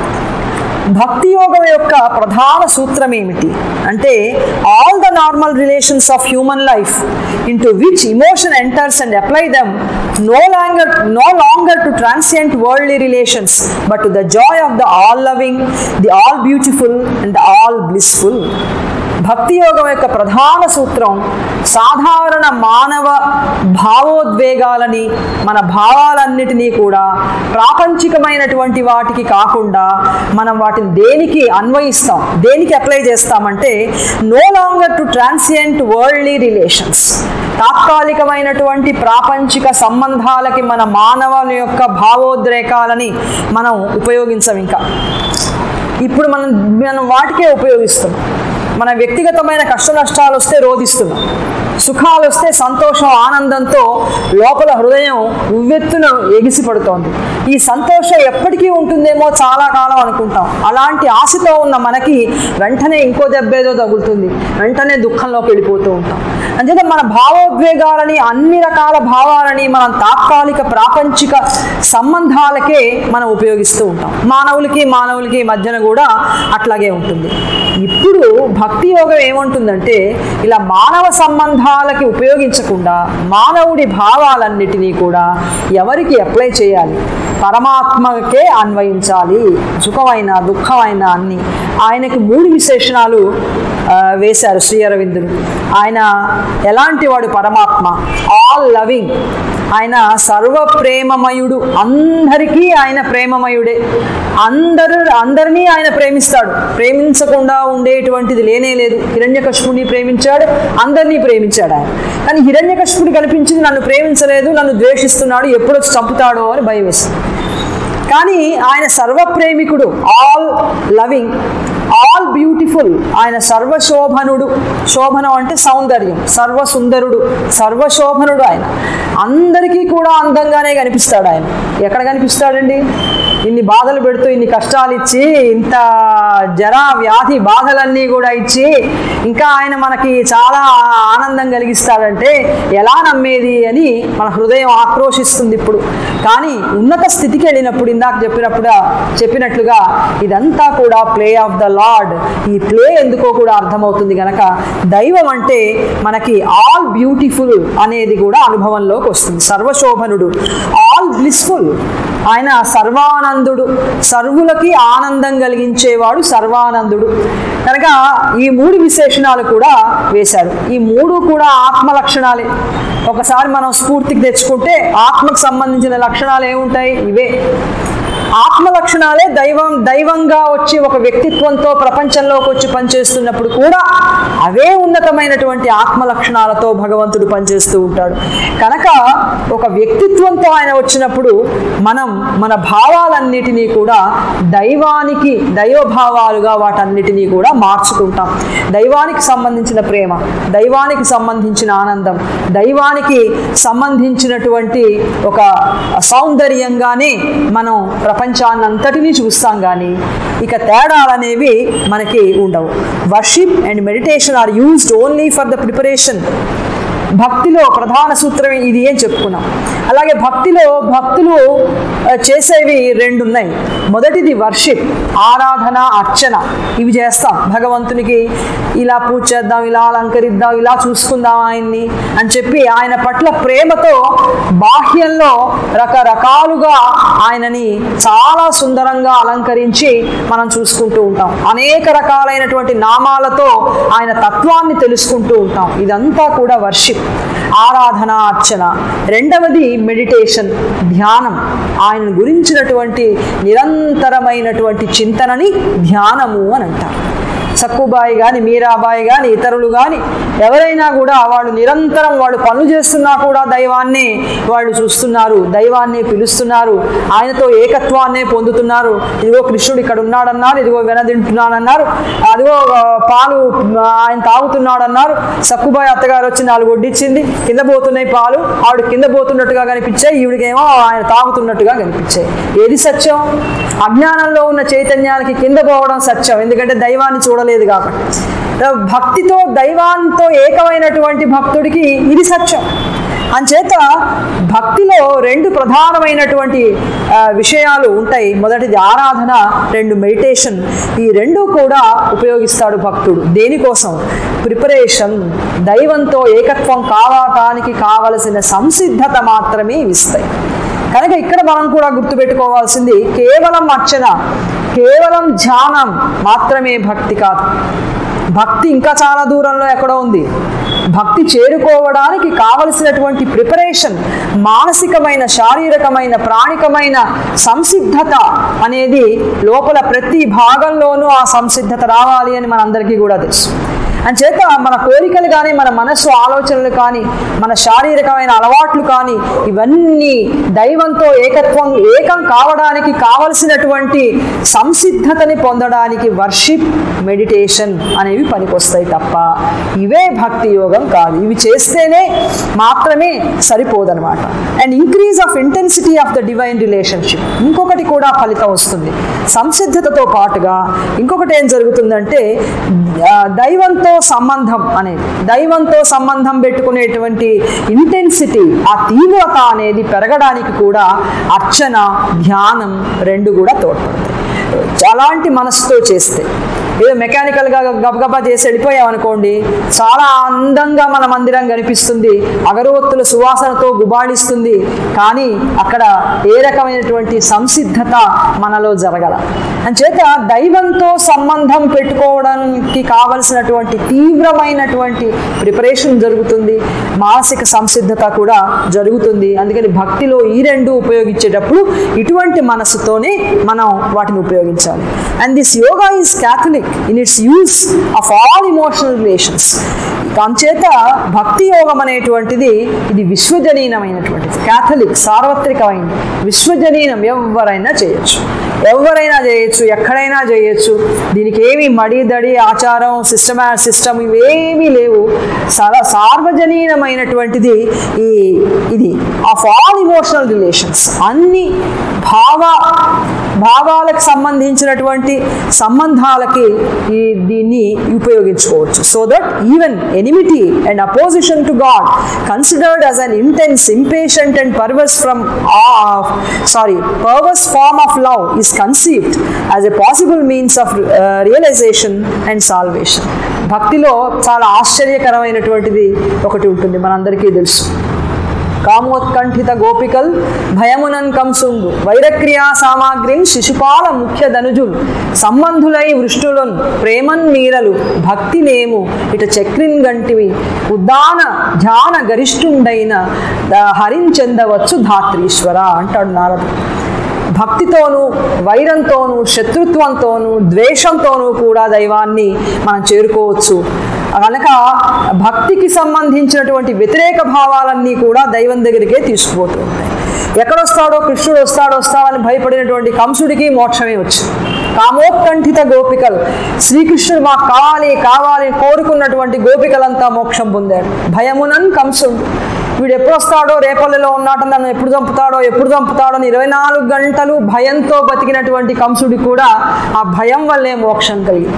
భక్తి యోగం యొక్క ప్రధాన సూత్రం ఏమిటి అంటే all the normal relations of human life into which emotion enters and apply them no longer no longer to transient worldly relations but to the joy of the all loving the all beautiful and all blissful భక్తి యోగం యొక్క ప్రధాన సూత్రం సాధారణ మానవ భావోద్వేగాలని మన భావాలన్నిటినీ కూడా ప్రాపంచికమైనటువంటి వాటికి కాకుండా మనం వాటిని దేనికి అన్వయిస్తాం దేనికి అప్లై చేస్తామంటే no longer to transient worldly relations తాత్కాలికమైనటువంటి ప్రాపంచిక సంబంధాలకి మన మానవుల యొక్క భావోద్రేకాలని మనం ఉపయోగించం ఇంకా ఇప్పుడు మనం మనం వాటికే ఉపయోగిస్తున్నాం మన వ్యక్తిగతమైన కష్ట నష్టాలు వస్తే రోధిస్తున్నాం సుఖాలు వస్తే సంతోషం ఆనందంతో లోపల హృదయం ఉవ్వెత్తున ఎగిసిపడుతోంది ఈ సంతోషం ఎప్పటికీ ఉంటుందేమో చాలా కాలం అనుకుంటాం అలాంటి ఆశతో ఉన్న మనకి వెంటనే ఇంకో దెబ్బేదో తగులుతుంది వెంటనే దుఃఖంలోకి వెళ్ళిపోతూ ఉంటాం అంచేత మన భావోద్వేగాలని అన్ని రకాల భావాలని మనం తాత్కాలిక ప్రాపంచిక సంబంధాలకే మనం ఉపయోగిస్తూ ఉంటాం మానవులకి మానవులకి మధ్యన కూడా అట్లాగే ఉంటుంది ఇప్పుడు భక్తి యోగం ఏముంటుందంటే ఇలా మానవ సంబంధాలకి ఉపయోగించకుండా మానవుడి భావాలన్నిటినీ కూడా ఎవరికి అప్లై చేయాలి పరమాత్మకే అన్వయించాలి సుఖమైన దుఃఖమైన అన్ని ఆయనకి మూడు విశేషణాలు ఆ, వేశారు శ్రీ అరవిందుడు ఆయన ఎలాంటి వాడు పరమాత్మ ఆల్ లవింగ్ ఆయన సర్వ ప్రేమమయుడు అందరికీ ఆయన ప్రేమమయుడే అందరు అందరినీ ఆయన ప్రేమిస్తాడు ప్రేమించకుండా ఉండేటువంటిది లేనే లేదు హిరణ్యకశిపుని ప్రేమించాడు అందరినీ ప్రేమించాడు ఆయన కానీ హిరణ్యకశిపుడు కనిపించింది నన్ను ప్రేమించలేదు నన్ను ద్వేషిస్తున్నాడు ఎప్పుడు వచ్చి చంపుతాడో అని భయం వేస్తుంది కానీ ఆయన సర్వప్రేమికుడు ఆల్ లవింగ్ ఆల్ బ్యూటిఫుల్ ఆయన సర్వశోభనుడు శోభనం అంటే సౌందర్యం సర్వసుందరుడు సర్వశోభనుడు ఆయన అందరికీ కూడా అందంగానే కనిపిస్తాడు ఆయన ఎక్కడ కనిపిస్తాడండి ఇన్ని బాధలు పెడుతూ ఇన్ని కష్టాలు ఇచ్చి ఇంత జరా వ్యాధి బాధలన్నీ కూడా ఇచ్చి ఇంకా ఆయన మనకి చాలా ఆనందం కలిగిస్తాడంటే ఎలా నమ్మేది అని మన హృదయం ఆక్రోషిస్తుంది ఇప్పుడు కానీ ఉన్నత స్థితికి వెళ్ళినప్పుడు ఇందాక చెప్పినప్పుడు చెప్పినట్లుగా ఇదంతా కూడా ప్లే ఆఫ్ ద లార్డ్ ఈ ప్లే ఎందుకో కూడా అర్థమవుతుంది గనక దైవం అంటే మనకి ఆల్ బ్యూటిఫుల్ అనేది కూడా అనుభవంలోకి వస్తుంది సర్వశోభనుడు ఆల్ బ్లిస్ఫుల్ ఆయన సర్వానందుడు సర్వులకి ఆనందం కలిగించేవాడు సర్వానందుడు కనుక ఈ మూడు విశేషణాలు కూడా వేశారు ఈ మూడు కూడా ఆత్మ లక్షణాలే ఒకసారి మనం స్ఫూర్తికి తెచ్చుకుంటే ఆత్మకు సంబంధించిన లక్షణాలు ఏముంటాయి ఇవే ఆత్మ లక్షణాలే దైవం దైవంగా వచ్చి ఒక వ్యక్తిత్వంతో ప్రపంచంలోకి వచ్చి పనిచేస్తున్నప్పుడు కూడా అవే ఉన్నతమైనటువంటి ఆత్మ లక్షణాలతో భగవంతుడు పనిచేస్తూ ఉంటాడు కనుక ఒక వ్యక్తిత్వంతో ఆయన వచ్చినప్పుడు మనం మన భావాలన్నిటినీ కూడా దైవానికి దైవభావాలుగా వాటన్నిటినీ కూడా మార్చుకుంటాం దైవానికి సంబంధించిన ప్రేమ దైవానికి సంబంధించిన ఆనందం దైవానికి సంబంధించినటువంటి ఒక సౌందర్యంగానే మనం ప్రపంచాన్నంతటినీ చూస్తాం కానీ ఇక తేడాలనేవి మనకి ఉండవు worship and meditation are used only for the preparation భక్తిలో ప్రధాన సూత్రం ఇది ఏం చెప్పుకున్నాం అలాగే భక్తిలో భక్తులు ఆ, చేసేవి రెండు ఉన్నాయి మొదటిది వర్షిప్ ఆరాధన అర్చన ఇవి చేస్తాం భగవంతునికి ఇలా పూజ చేద్దాం ఇలా అలంకరిద్దాం ఇలా చూసుకుందాం ఆయన్ని అని చెప్పి ఆయన పట్ల ప్రేమతో బాహ్యంలో రకరకాలుగా ఆయనని చాలా సుందరంగా అలంకరించి మనం చూసుకుంటూ ఉంటాం అనేక రకాలైనటువంటి నామాలతో ఆయన తత్వాన్ని తెలుసుకుంటూ ఉంటాం ఇదంతా కూడా వర్షిప్ ఆరాధన అర్చన రెండవది మెడిటేషన్ ధ్యానం ఆయన గురించినటువంటి నిరంతరమైనటువంటి చింతనని ధ్యానము అని అంటారు సక్కుబాయి కానీ మీరాబాయి కానీ ఇతరులు కానీ ఎవరైనా కూడా వాళ్ళు నిరంతరం వాళ్ళు పనులు చేస్తున్నా కూడా దైవాన్ని వాళ్ళు చూస్తున్నారు దైవాన్ని పిలుస్తున్నారు ఆయనతో ఏకత్వాన్నే పొందుతున్నారు ఇదిగో కృష్ణుడు ఇక్కడ ఉన్నాడన్నారు ఇదిగో వెనదింటున్నాడన్నారు అదిగో ఆ, పాలు ఆ, ఆయన తాగుతున్నాడన్నారు సక్కుబాయి అత్తగారు వచ్చి నాలుగు వడ్డిచ్చింది కింద పోతున్నాయి పాలు ఆవిడ కింద పోతున్నట్టుగా కనిపించాయి ఈవిడికేమో ఆయన తాగుతున్నట్టుగా కనిపించాయి ఏది సత్యం అజ్ఞానంలో ఉన్న చైతన్యానికి కింద పోవడం సత్యం ఎందుకంటే దైవాన్ని చూడలేదు కాబట్టి భక్తితో దైవాంతో ఏకమైనటువంటి భక్తుడికి ఇది సత్యం అంచేత భక్తిలో రెండు ప్రధానమైనటువంటి ఆ, విషయాలు ఉంటాయి మొదటిది ఆరాధన రెండు మెడిటేషన్ ఈ రెండు కూడా ఉపయోగిస్తాడు భక్తుడు దేనికోసం ప్రిపరేషన్ దైవంతో ఏకత్వం కావటానికి కావలసిన సంసిద్ధత మాత్రమే ఇస్తాయి కనుక ఇక్కడ మనం కూడా గుర్తుపెట్టుకోవాల్సింది కేవలం అర్చన కేవలం ధ్యానం మాత్రమే భక్తి కాదు భక్తి ఇంకా చాలా దూరంలో ఎక్కడో ఉంది భక్తి చేరుకోవడానికి కావలసినటువంటి ప్రిపరేషన్ మానసికమైన శారీరకమైన ప్రాణికమైన సంసిద్ధత అనేది లోపల ప్రతి భాగంలోనూ ఆ సంసిద్ధత రావాలి అని మనందరికీ కూడా తెలుసు అంచేత మన కోరికలు కానీ మన మనస్సు ఆలోచనలు కానీ మన శారీరకమైన అలవాట్లు కానీ ఇవన్నీ దైవంతో ఏకత్వం ఏకం కావడానికి కావలసినటువంటి సంసిద్ధతని పొందడానికి వర్షిప్ మెడిటేషన్ అనేవి పనికొస్తాయి తప్ప ఇవే భక్తి యోగం కాదు ఇవి చేస్తేనే మాత్రమే సరిపోదన్నమాట and increase of intensity of the divine relationship ఇంకొకటి కూడా ఫలితం వస్తుంది సంసిద్ధతతో పాటుగా ఇంకొకటి ఏం జరుగుతుందంటే ఆ, దైవంతో సంబంధం అనేది దైవంతో సంబంధం పెట్టుకునేటువంటి ఇంటెన్సిటీ ఆ తీవ్రత అనేది పెరగడానికి కూడా అర్చన ధ్యానం రెండు కూడా తోడ్పడతాయి అలాంటి మనసుతో చేస్తే ఏదో మెకానికల్గా గబగబా చేసి వెళ్ళిపోయామనుకోండి చాలా అందంగా మన మందిరం కనిపిస్తుంది అగరవత్తుల సువాసనతో గుబాళిస్తుంది కానీ అక్కడ ఏ రకమైనటువంటి సంసిద్ధత మనలో జరగల అంచేత దైవంతో సంబంధం పెట్టుకోవడానికి కావలసినటువంటి తీవ్రమైనటువంటి ప్రిపరేషన్ జరుగుతుంది మానసిక సంసిద్ధత కూడా జరుగుతుంది అందుకని భక్తిలో ఈ రెండు ఉపయోగించేటప్పుడు ఇటువంటి మనసుతోనే మనం వాటిని ఉపయోగించాలి and this yoga is catholic in its use of all emotional relations అంచేత భక్తి యోగం అనేటువంటిది ఇది విశ్వజనీనమైనటువంటిది క్యాథలిక్ సార్వత్రికమైనది విశ్వజనీనం ఎవరైనా చేయొచ్చు ఎవరైనా చేయొచ్చు ఎక్కడైనా చేయొచ్చు దీనికి ఏమి మడి దడి ఆచారం సిస్టమ్ సిస్టమ్ ఇవేమీ లేవు చాలా సార్వజనీనమైనటువంటిది ఈ ఇది ఆఫ్ ఆల్ ఇమోషనల్ రిలేషన్స్ అన్ని భావ భావాలకు సంబంధించినటువంటి సంబంధాలకి ఈ దీన్ని ఉపయోగించుకోవచ్చు so that even enmity and opposition to God considered as an intense impatient and perverse from sorry perverse form of love is conceived as a possible means of realisation and salvation భక్తిలో చాలా ఆశ్చర్యకరమైనటువంటిది ఒకటి ఉంటుంది మనందరికీ తెలుసు కామోత్కంఠిత గోపికల్ భయమునన్ కంసుండు వైరక్రియా సామాగ్రి శిశుపాల ముఖ్య ధనుజులు సంబంధులై వృష్ణులన్ ప్రేమన్ మీరలు భక్తి నేము ఇట చక్రిన్ గంటివి ఉద్దాన ధ్యాన గరిష్ఠుండైన ద- హరించెందవచ్చు ధాత్రీశ్వర అంటాడు నారదుడు భక్తితోనూ వైరంతోనూ శత్రుత్వంతోనూ ద్వేషంతోనూ కూడా దైవాన్ని మనం చేరుకోవచ్చు కనుక భక్తికి సంబంధించినటువంటి వ్యతిరేక భావాలన్నీ కూడా దైవం దగ్గరికే తీసుకుపోతూ ఉంటాయి ఎక్కడొస్తాడో కృష్ణుడు వస్తాడో వస్తాడని భయపడినటువంటి కంసుడికి మోక్షమే వచ్చింది కామోత్కంఠిత గోపికలు శ్రీకృష్ణుడు మాకు కావాలి కావాలి కోరుకున్నటువంటి గోపికలంతా మోక్షం పొందారు భయమునన్ కంసుడు వీడు ఎప్పుడు వస్తాడో రేపల్లెలో ఉన్నాడో నన్ను ఎప్పుడు చంపుతాడో ఎప్పుడు చంపుతాడో అని ఇరవై నాలుగు గంటలు భయంతో బతికినటువంటి కంసుడి కూడా ఆ భయం వల్లే మోక్షం కలిగింది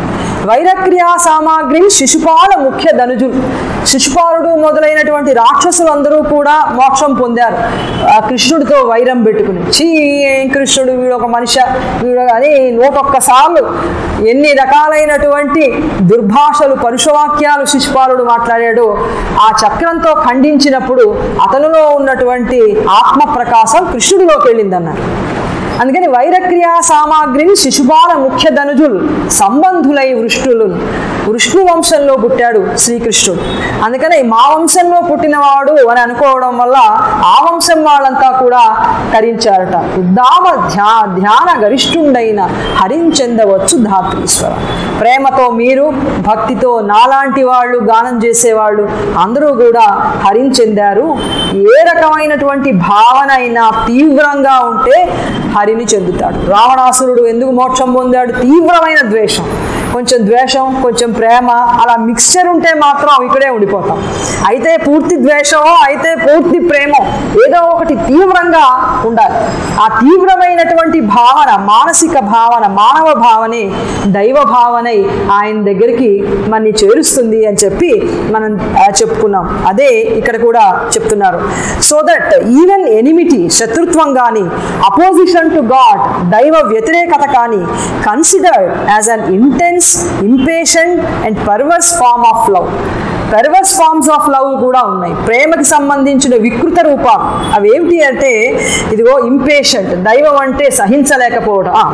వైరక్రియా సామాగ్రి శిశుపాల ముఖ్య ధనుజులు శిశుపాలుడు మొదలైనటువంటి రాక్షసులందరూ కూడా మోక్షం పొందారు ఆ కృష్ణుడితో వైరం పెట్టుకుని చీ ఏం కృష్ణుడు వీడు ఒక మనిషి వీడు అని నూటొక్కసార్లు ఎన్ని రకాలైనటువంటి దుర్భాషలు పరుషవాక్యాలు శిశుపాలుడు మాట్లాడాడు ఆ చక్రంతో ఖండించినప్పుడు అతనిలో ఉన్నటువంటి ఆత్మ ప్రకాశం కృష్ణుడిలోకి వెళ్ళిందన్నారు అందుకని వైరక్రియా సామాగ్రిని శిశుపాల ముఖ్య ధనుజులు సంబంధులై వృష్ణులు వృష్ణు వంశంలో పుట్టాడు శ్రీకృష్ణుడు అందుకని మా వంశంలో పుట్టినవాడు అని అనుకోవడం వల్ల ఆ వంశం వాళ్ళంతా కూడా కరించారట ఉద్దామ ధ్యా ధ్యాన గరిష్ఠుండైన హరించెందవచ్చు ధాతృశ్వర ప్రేమతో మీరు భక్తితో నాలాంటి వాళ్ళు గానం చేసేవాళ్ళు అందరూ కూడా హరించెందారు ఏ రకమైనటువంటి భావన అయినా తీవ్రంగా ఉంటే హరిని చెందుతాడు రావణాసురుడు ఎందుకు మోక్షం పొందాడు తీవ్రమైన ద్వేషం కొంచెం ద్వేషం కొంచెం ప్రేమ అలా మిక్స్చర్ ఉంటే మాత్రం ఇక్కడే ఉండిపోతాం అయితే పూర్తి ద్వేషమో అయితే పూర్తి ప్రేమో ఏదో ఒకటి తీవ్రంగా ఉండాలి ఆ తీవ్రమైనటువంటి భావన మానసిక భావన మానవ భావనే దైవ భావనై ఆయన దగ్గరికి మనని చేరుస్తుంది అని చెప్పి మనం ఆ, చెప్పుకున్నాం అదే ఇక్కడ కూడా చెప్తున్నారు సో దట్ ఈవెన్ ఎనిమిటీ శత్రుత్వం కానీ అపోజిషన్ టు గాడ్ దైవ వ్యతిరేకత కానీ considered as an intense impatient and perverse form of love perverse forms of love కూడా ఉన్నాయి ప్రేమకి సంబంధించిన వికృత రూపాలు అవి ఏమిటి అంటే ఇదిగో ఇంపేషెంట్ దైవం అంటే సహించలేకపోవడం ఆ,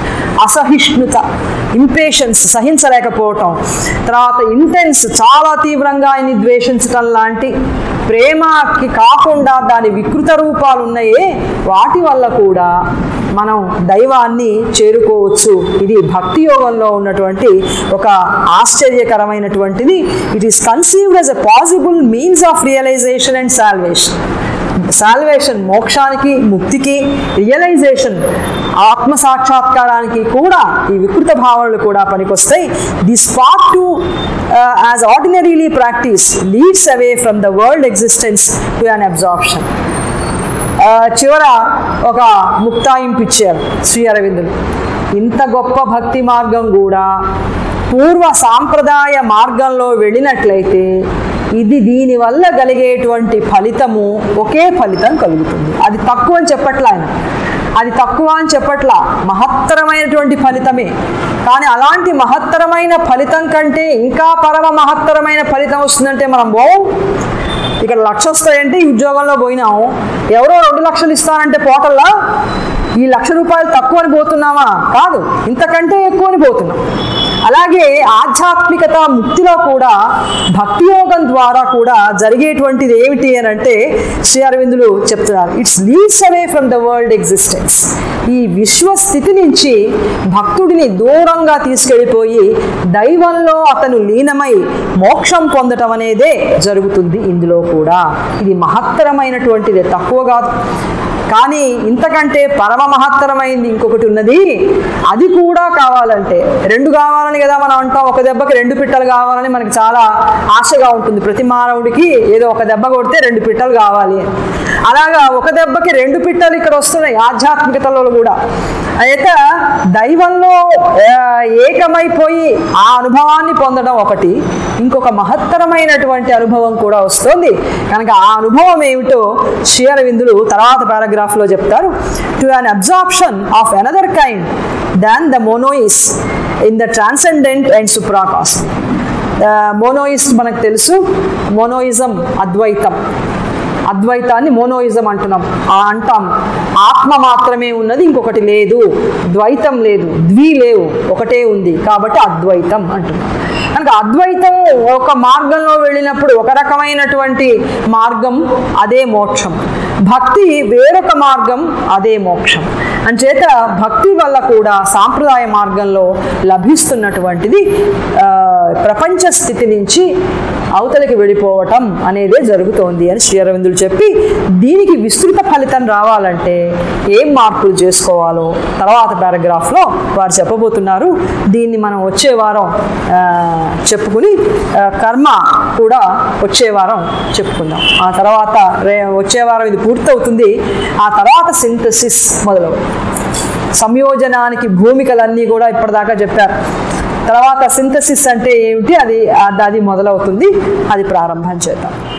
అసహిష్ణుత ఇంపేషన్స్ సహించలేకపోవటం తర్వాత ఇంటెన్స్ చాలా తీవ్రంగా ఆయన్ని ద్వేషించటం లాంటి ప్రేమకి కాకుండా దాని వికృత రూపాలు ఉన్నాయే వాటి వల్ల కూడా మనం దైవాన్ని చేరుకోవచ్చు ఇది భక్తి యోగంలో ఉన్నటువంటి ఒక ఆశ్చర్యకరమైనటువంటిది it is conceived as a possible means of realisation and salvation salvation మోక్షానికి ముక్తికి రియలైజేషన్ ఆత్మ సాక్షాత్కారానికి కూడా ఈ వికృత భావనలు కూడా పనికొస్తాయి this path to as ordinarily practise leads away from the world existence to an absorption చివర ఒక ముక్తాయింపు ఇచ్చారు శ్రీ అరవిందులు ఇంత గొప్ప భక్తి మార్గం కూడా పూర్వ సాంప్రదాయ మార్గంలో వెళ్ళినట్లయితే ఇది దీనివల్ల కలిగేటువంటి ఫలితము ఒకే ఫలితం కలుగుతుంది అది తక్కువ అని చెప్పట్లా ఆయన అది తక్కువ అని చెప్పట్లా మహత్తరమైనటువంటి ఫలితమే కానీ అలాంటి మహత్తరమైన ఫలితం కంటే ఇంకా పరమ మహత్తరమైన ఫలితం వస్తుందంటే మనం పోం ఇక్కడ లక్ష వస్తాయంటే ఈ ఉద్యోగంలో పోయినాము ఎవరో రెండు లక్షలు ఇస్తానంటే పోటల్లా ఈ లక్ష రూపాయలు తక్కువ అని పోతున్నామా కాదు ఇంతకంటే ఎక్కువ అని పోతున్నాం అలాగే ఆధ్యాత్మికత ముక్తిలో కూడా భక్తి యోగం ద్వారా కూడా జరిగేటువంటిది ఏమిటి అని అంటే శ్రీ అరవిందులు చెప్తున్నారు its leads away from the world existence ఈ విశ్వ స్థితి నుంచి భక్తుడిని దూరంగా తీసుకెళ్ళిపోయి దైవంలో అతను లీనమై మోక్షం పొందటం అనేదే జరుగుతుంది ఇందులో కూడా ఇది మహత్తరమైనటువంటిది తక్కువ కాదు కానీ ఇంతకంటే పరమ మహత్తరమైంది ఇంకొకటి ఉన్నది అది కూడా కావాలంటే రెండు కావాలని కదా మనం అంటాం ఒక దెబ్బకి రెండు పిట్టలు కావాలని మనకి చాలా ఆశగా ఉంటుంది ప్రతి మానవుడికి ఏదో ఒక దెబ్బ కొడితే రెండు పిట్టలు కావాలి అని. అలాగా ఒక దెబ్బకి రెండు పిట్టలు ఇక్కడ వస్తున్నాయి ఆధ్యాత్మికతలో కూడా అయితే దైవంలో ఆ, ఏకమైపోయి ఆ అనుభవాన్ని పొందడం ఒకటి ఇంకొక మహత్తరమైనటువంటి అనుభవం కూడా వస్తుంది కనుక ఆ అనుభవం ఏమిటో శ్రీ అరవిందులు తర్వాత పారాగ్రాఫ్లో చెప్తారు to an absorption of another kind than the monist's in the transcendent and supracosmic monist మనకు తెలుసు మోనోయిజం అద్వైతం అద్వైతాన్ని మోనోయిజం అంటున్నాం ఆ అంటాం ఆత్మ మాత్రమే ఉన్నది ఇంకొకటి లేదు ద్వైతం లేదు ద్వి లేవు ఒకటే ఉంది కాబట్టి అద్వైతం అంటున్నాం కనుక అద్వైతం ఒక మార్గంలో వెళ్ళినప్పుడు ఒక రకమైనటువంటి మార్గం అదే మోక్షం భక్తి వేరొక మార్గం అదే మోక్షం అంచేత భక్తి వల్ల కూడా సాంప్రదాయ మార్గంలో లభిస్తున్నటువంటిది ఆ, ప్రపంచ స్థితి నుంచి అవతలికి వెళ్ళిపోవటం అనేదే జరుగుతోంది అని శ్రీ అరవిందులు చెప్పి దీనికి విస్తృత ఫలితం రావాలంటే ఏం మార్పులు చేసుకోవాలో తర్వాత పారాగ్రాఫ్లో వారు చెప్పబోతున్నారు దీన్ని మనం వచ్చే వారం ఆ, చెప్పుకుని ఆ, కర్మ కూడా వచ్చే వారం చెప్పుకుందాం ఆ తర్వాత రే వచ్చే వారం ఇది పూర్తవుతుంది ఆ తర్వాత సింథసిస్ మొదలవు సంయోజనానికి భూమికలన్నీ కూడా ఇప్పటిదాకా చెప్పారు తర్వాత సింథసిస్ అంటే ఏమిటి అది అది- అది మొదలవుతుంది అది ప్రారంభం చేద్దాం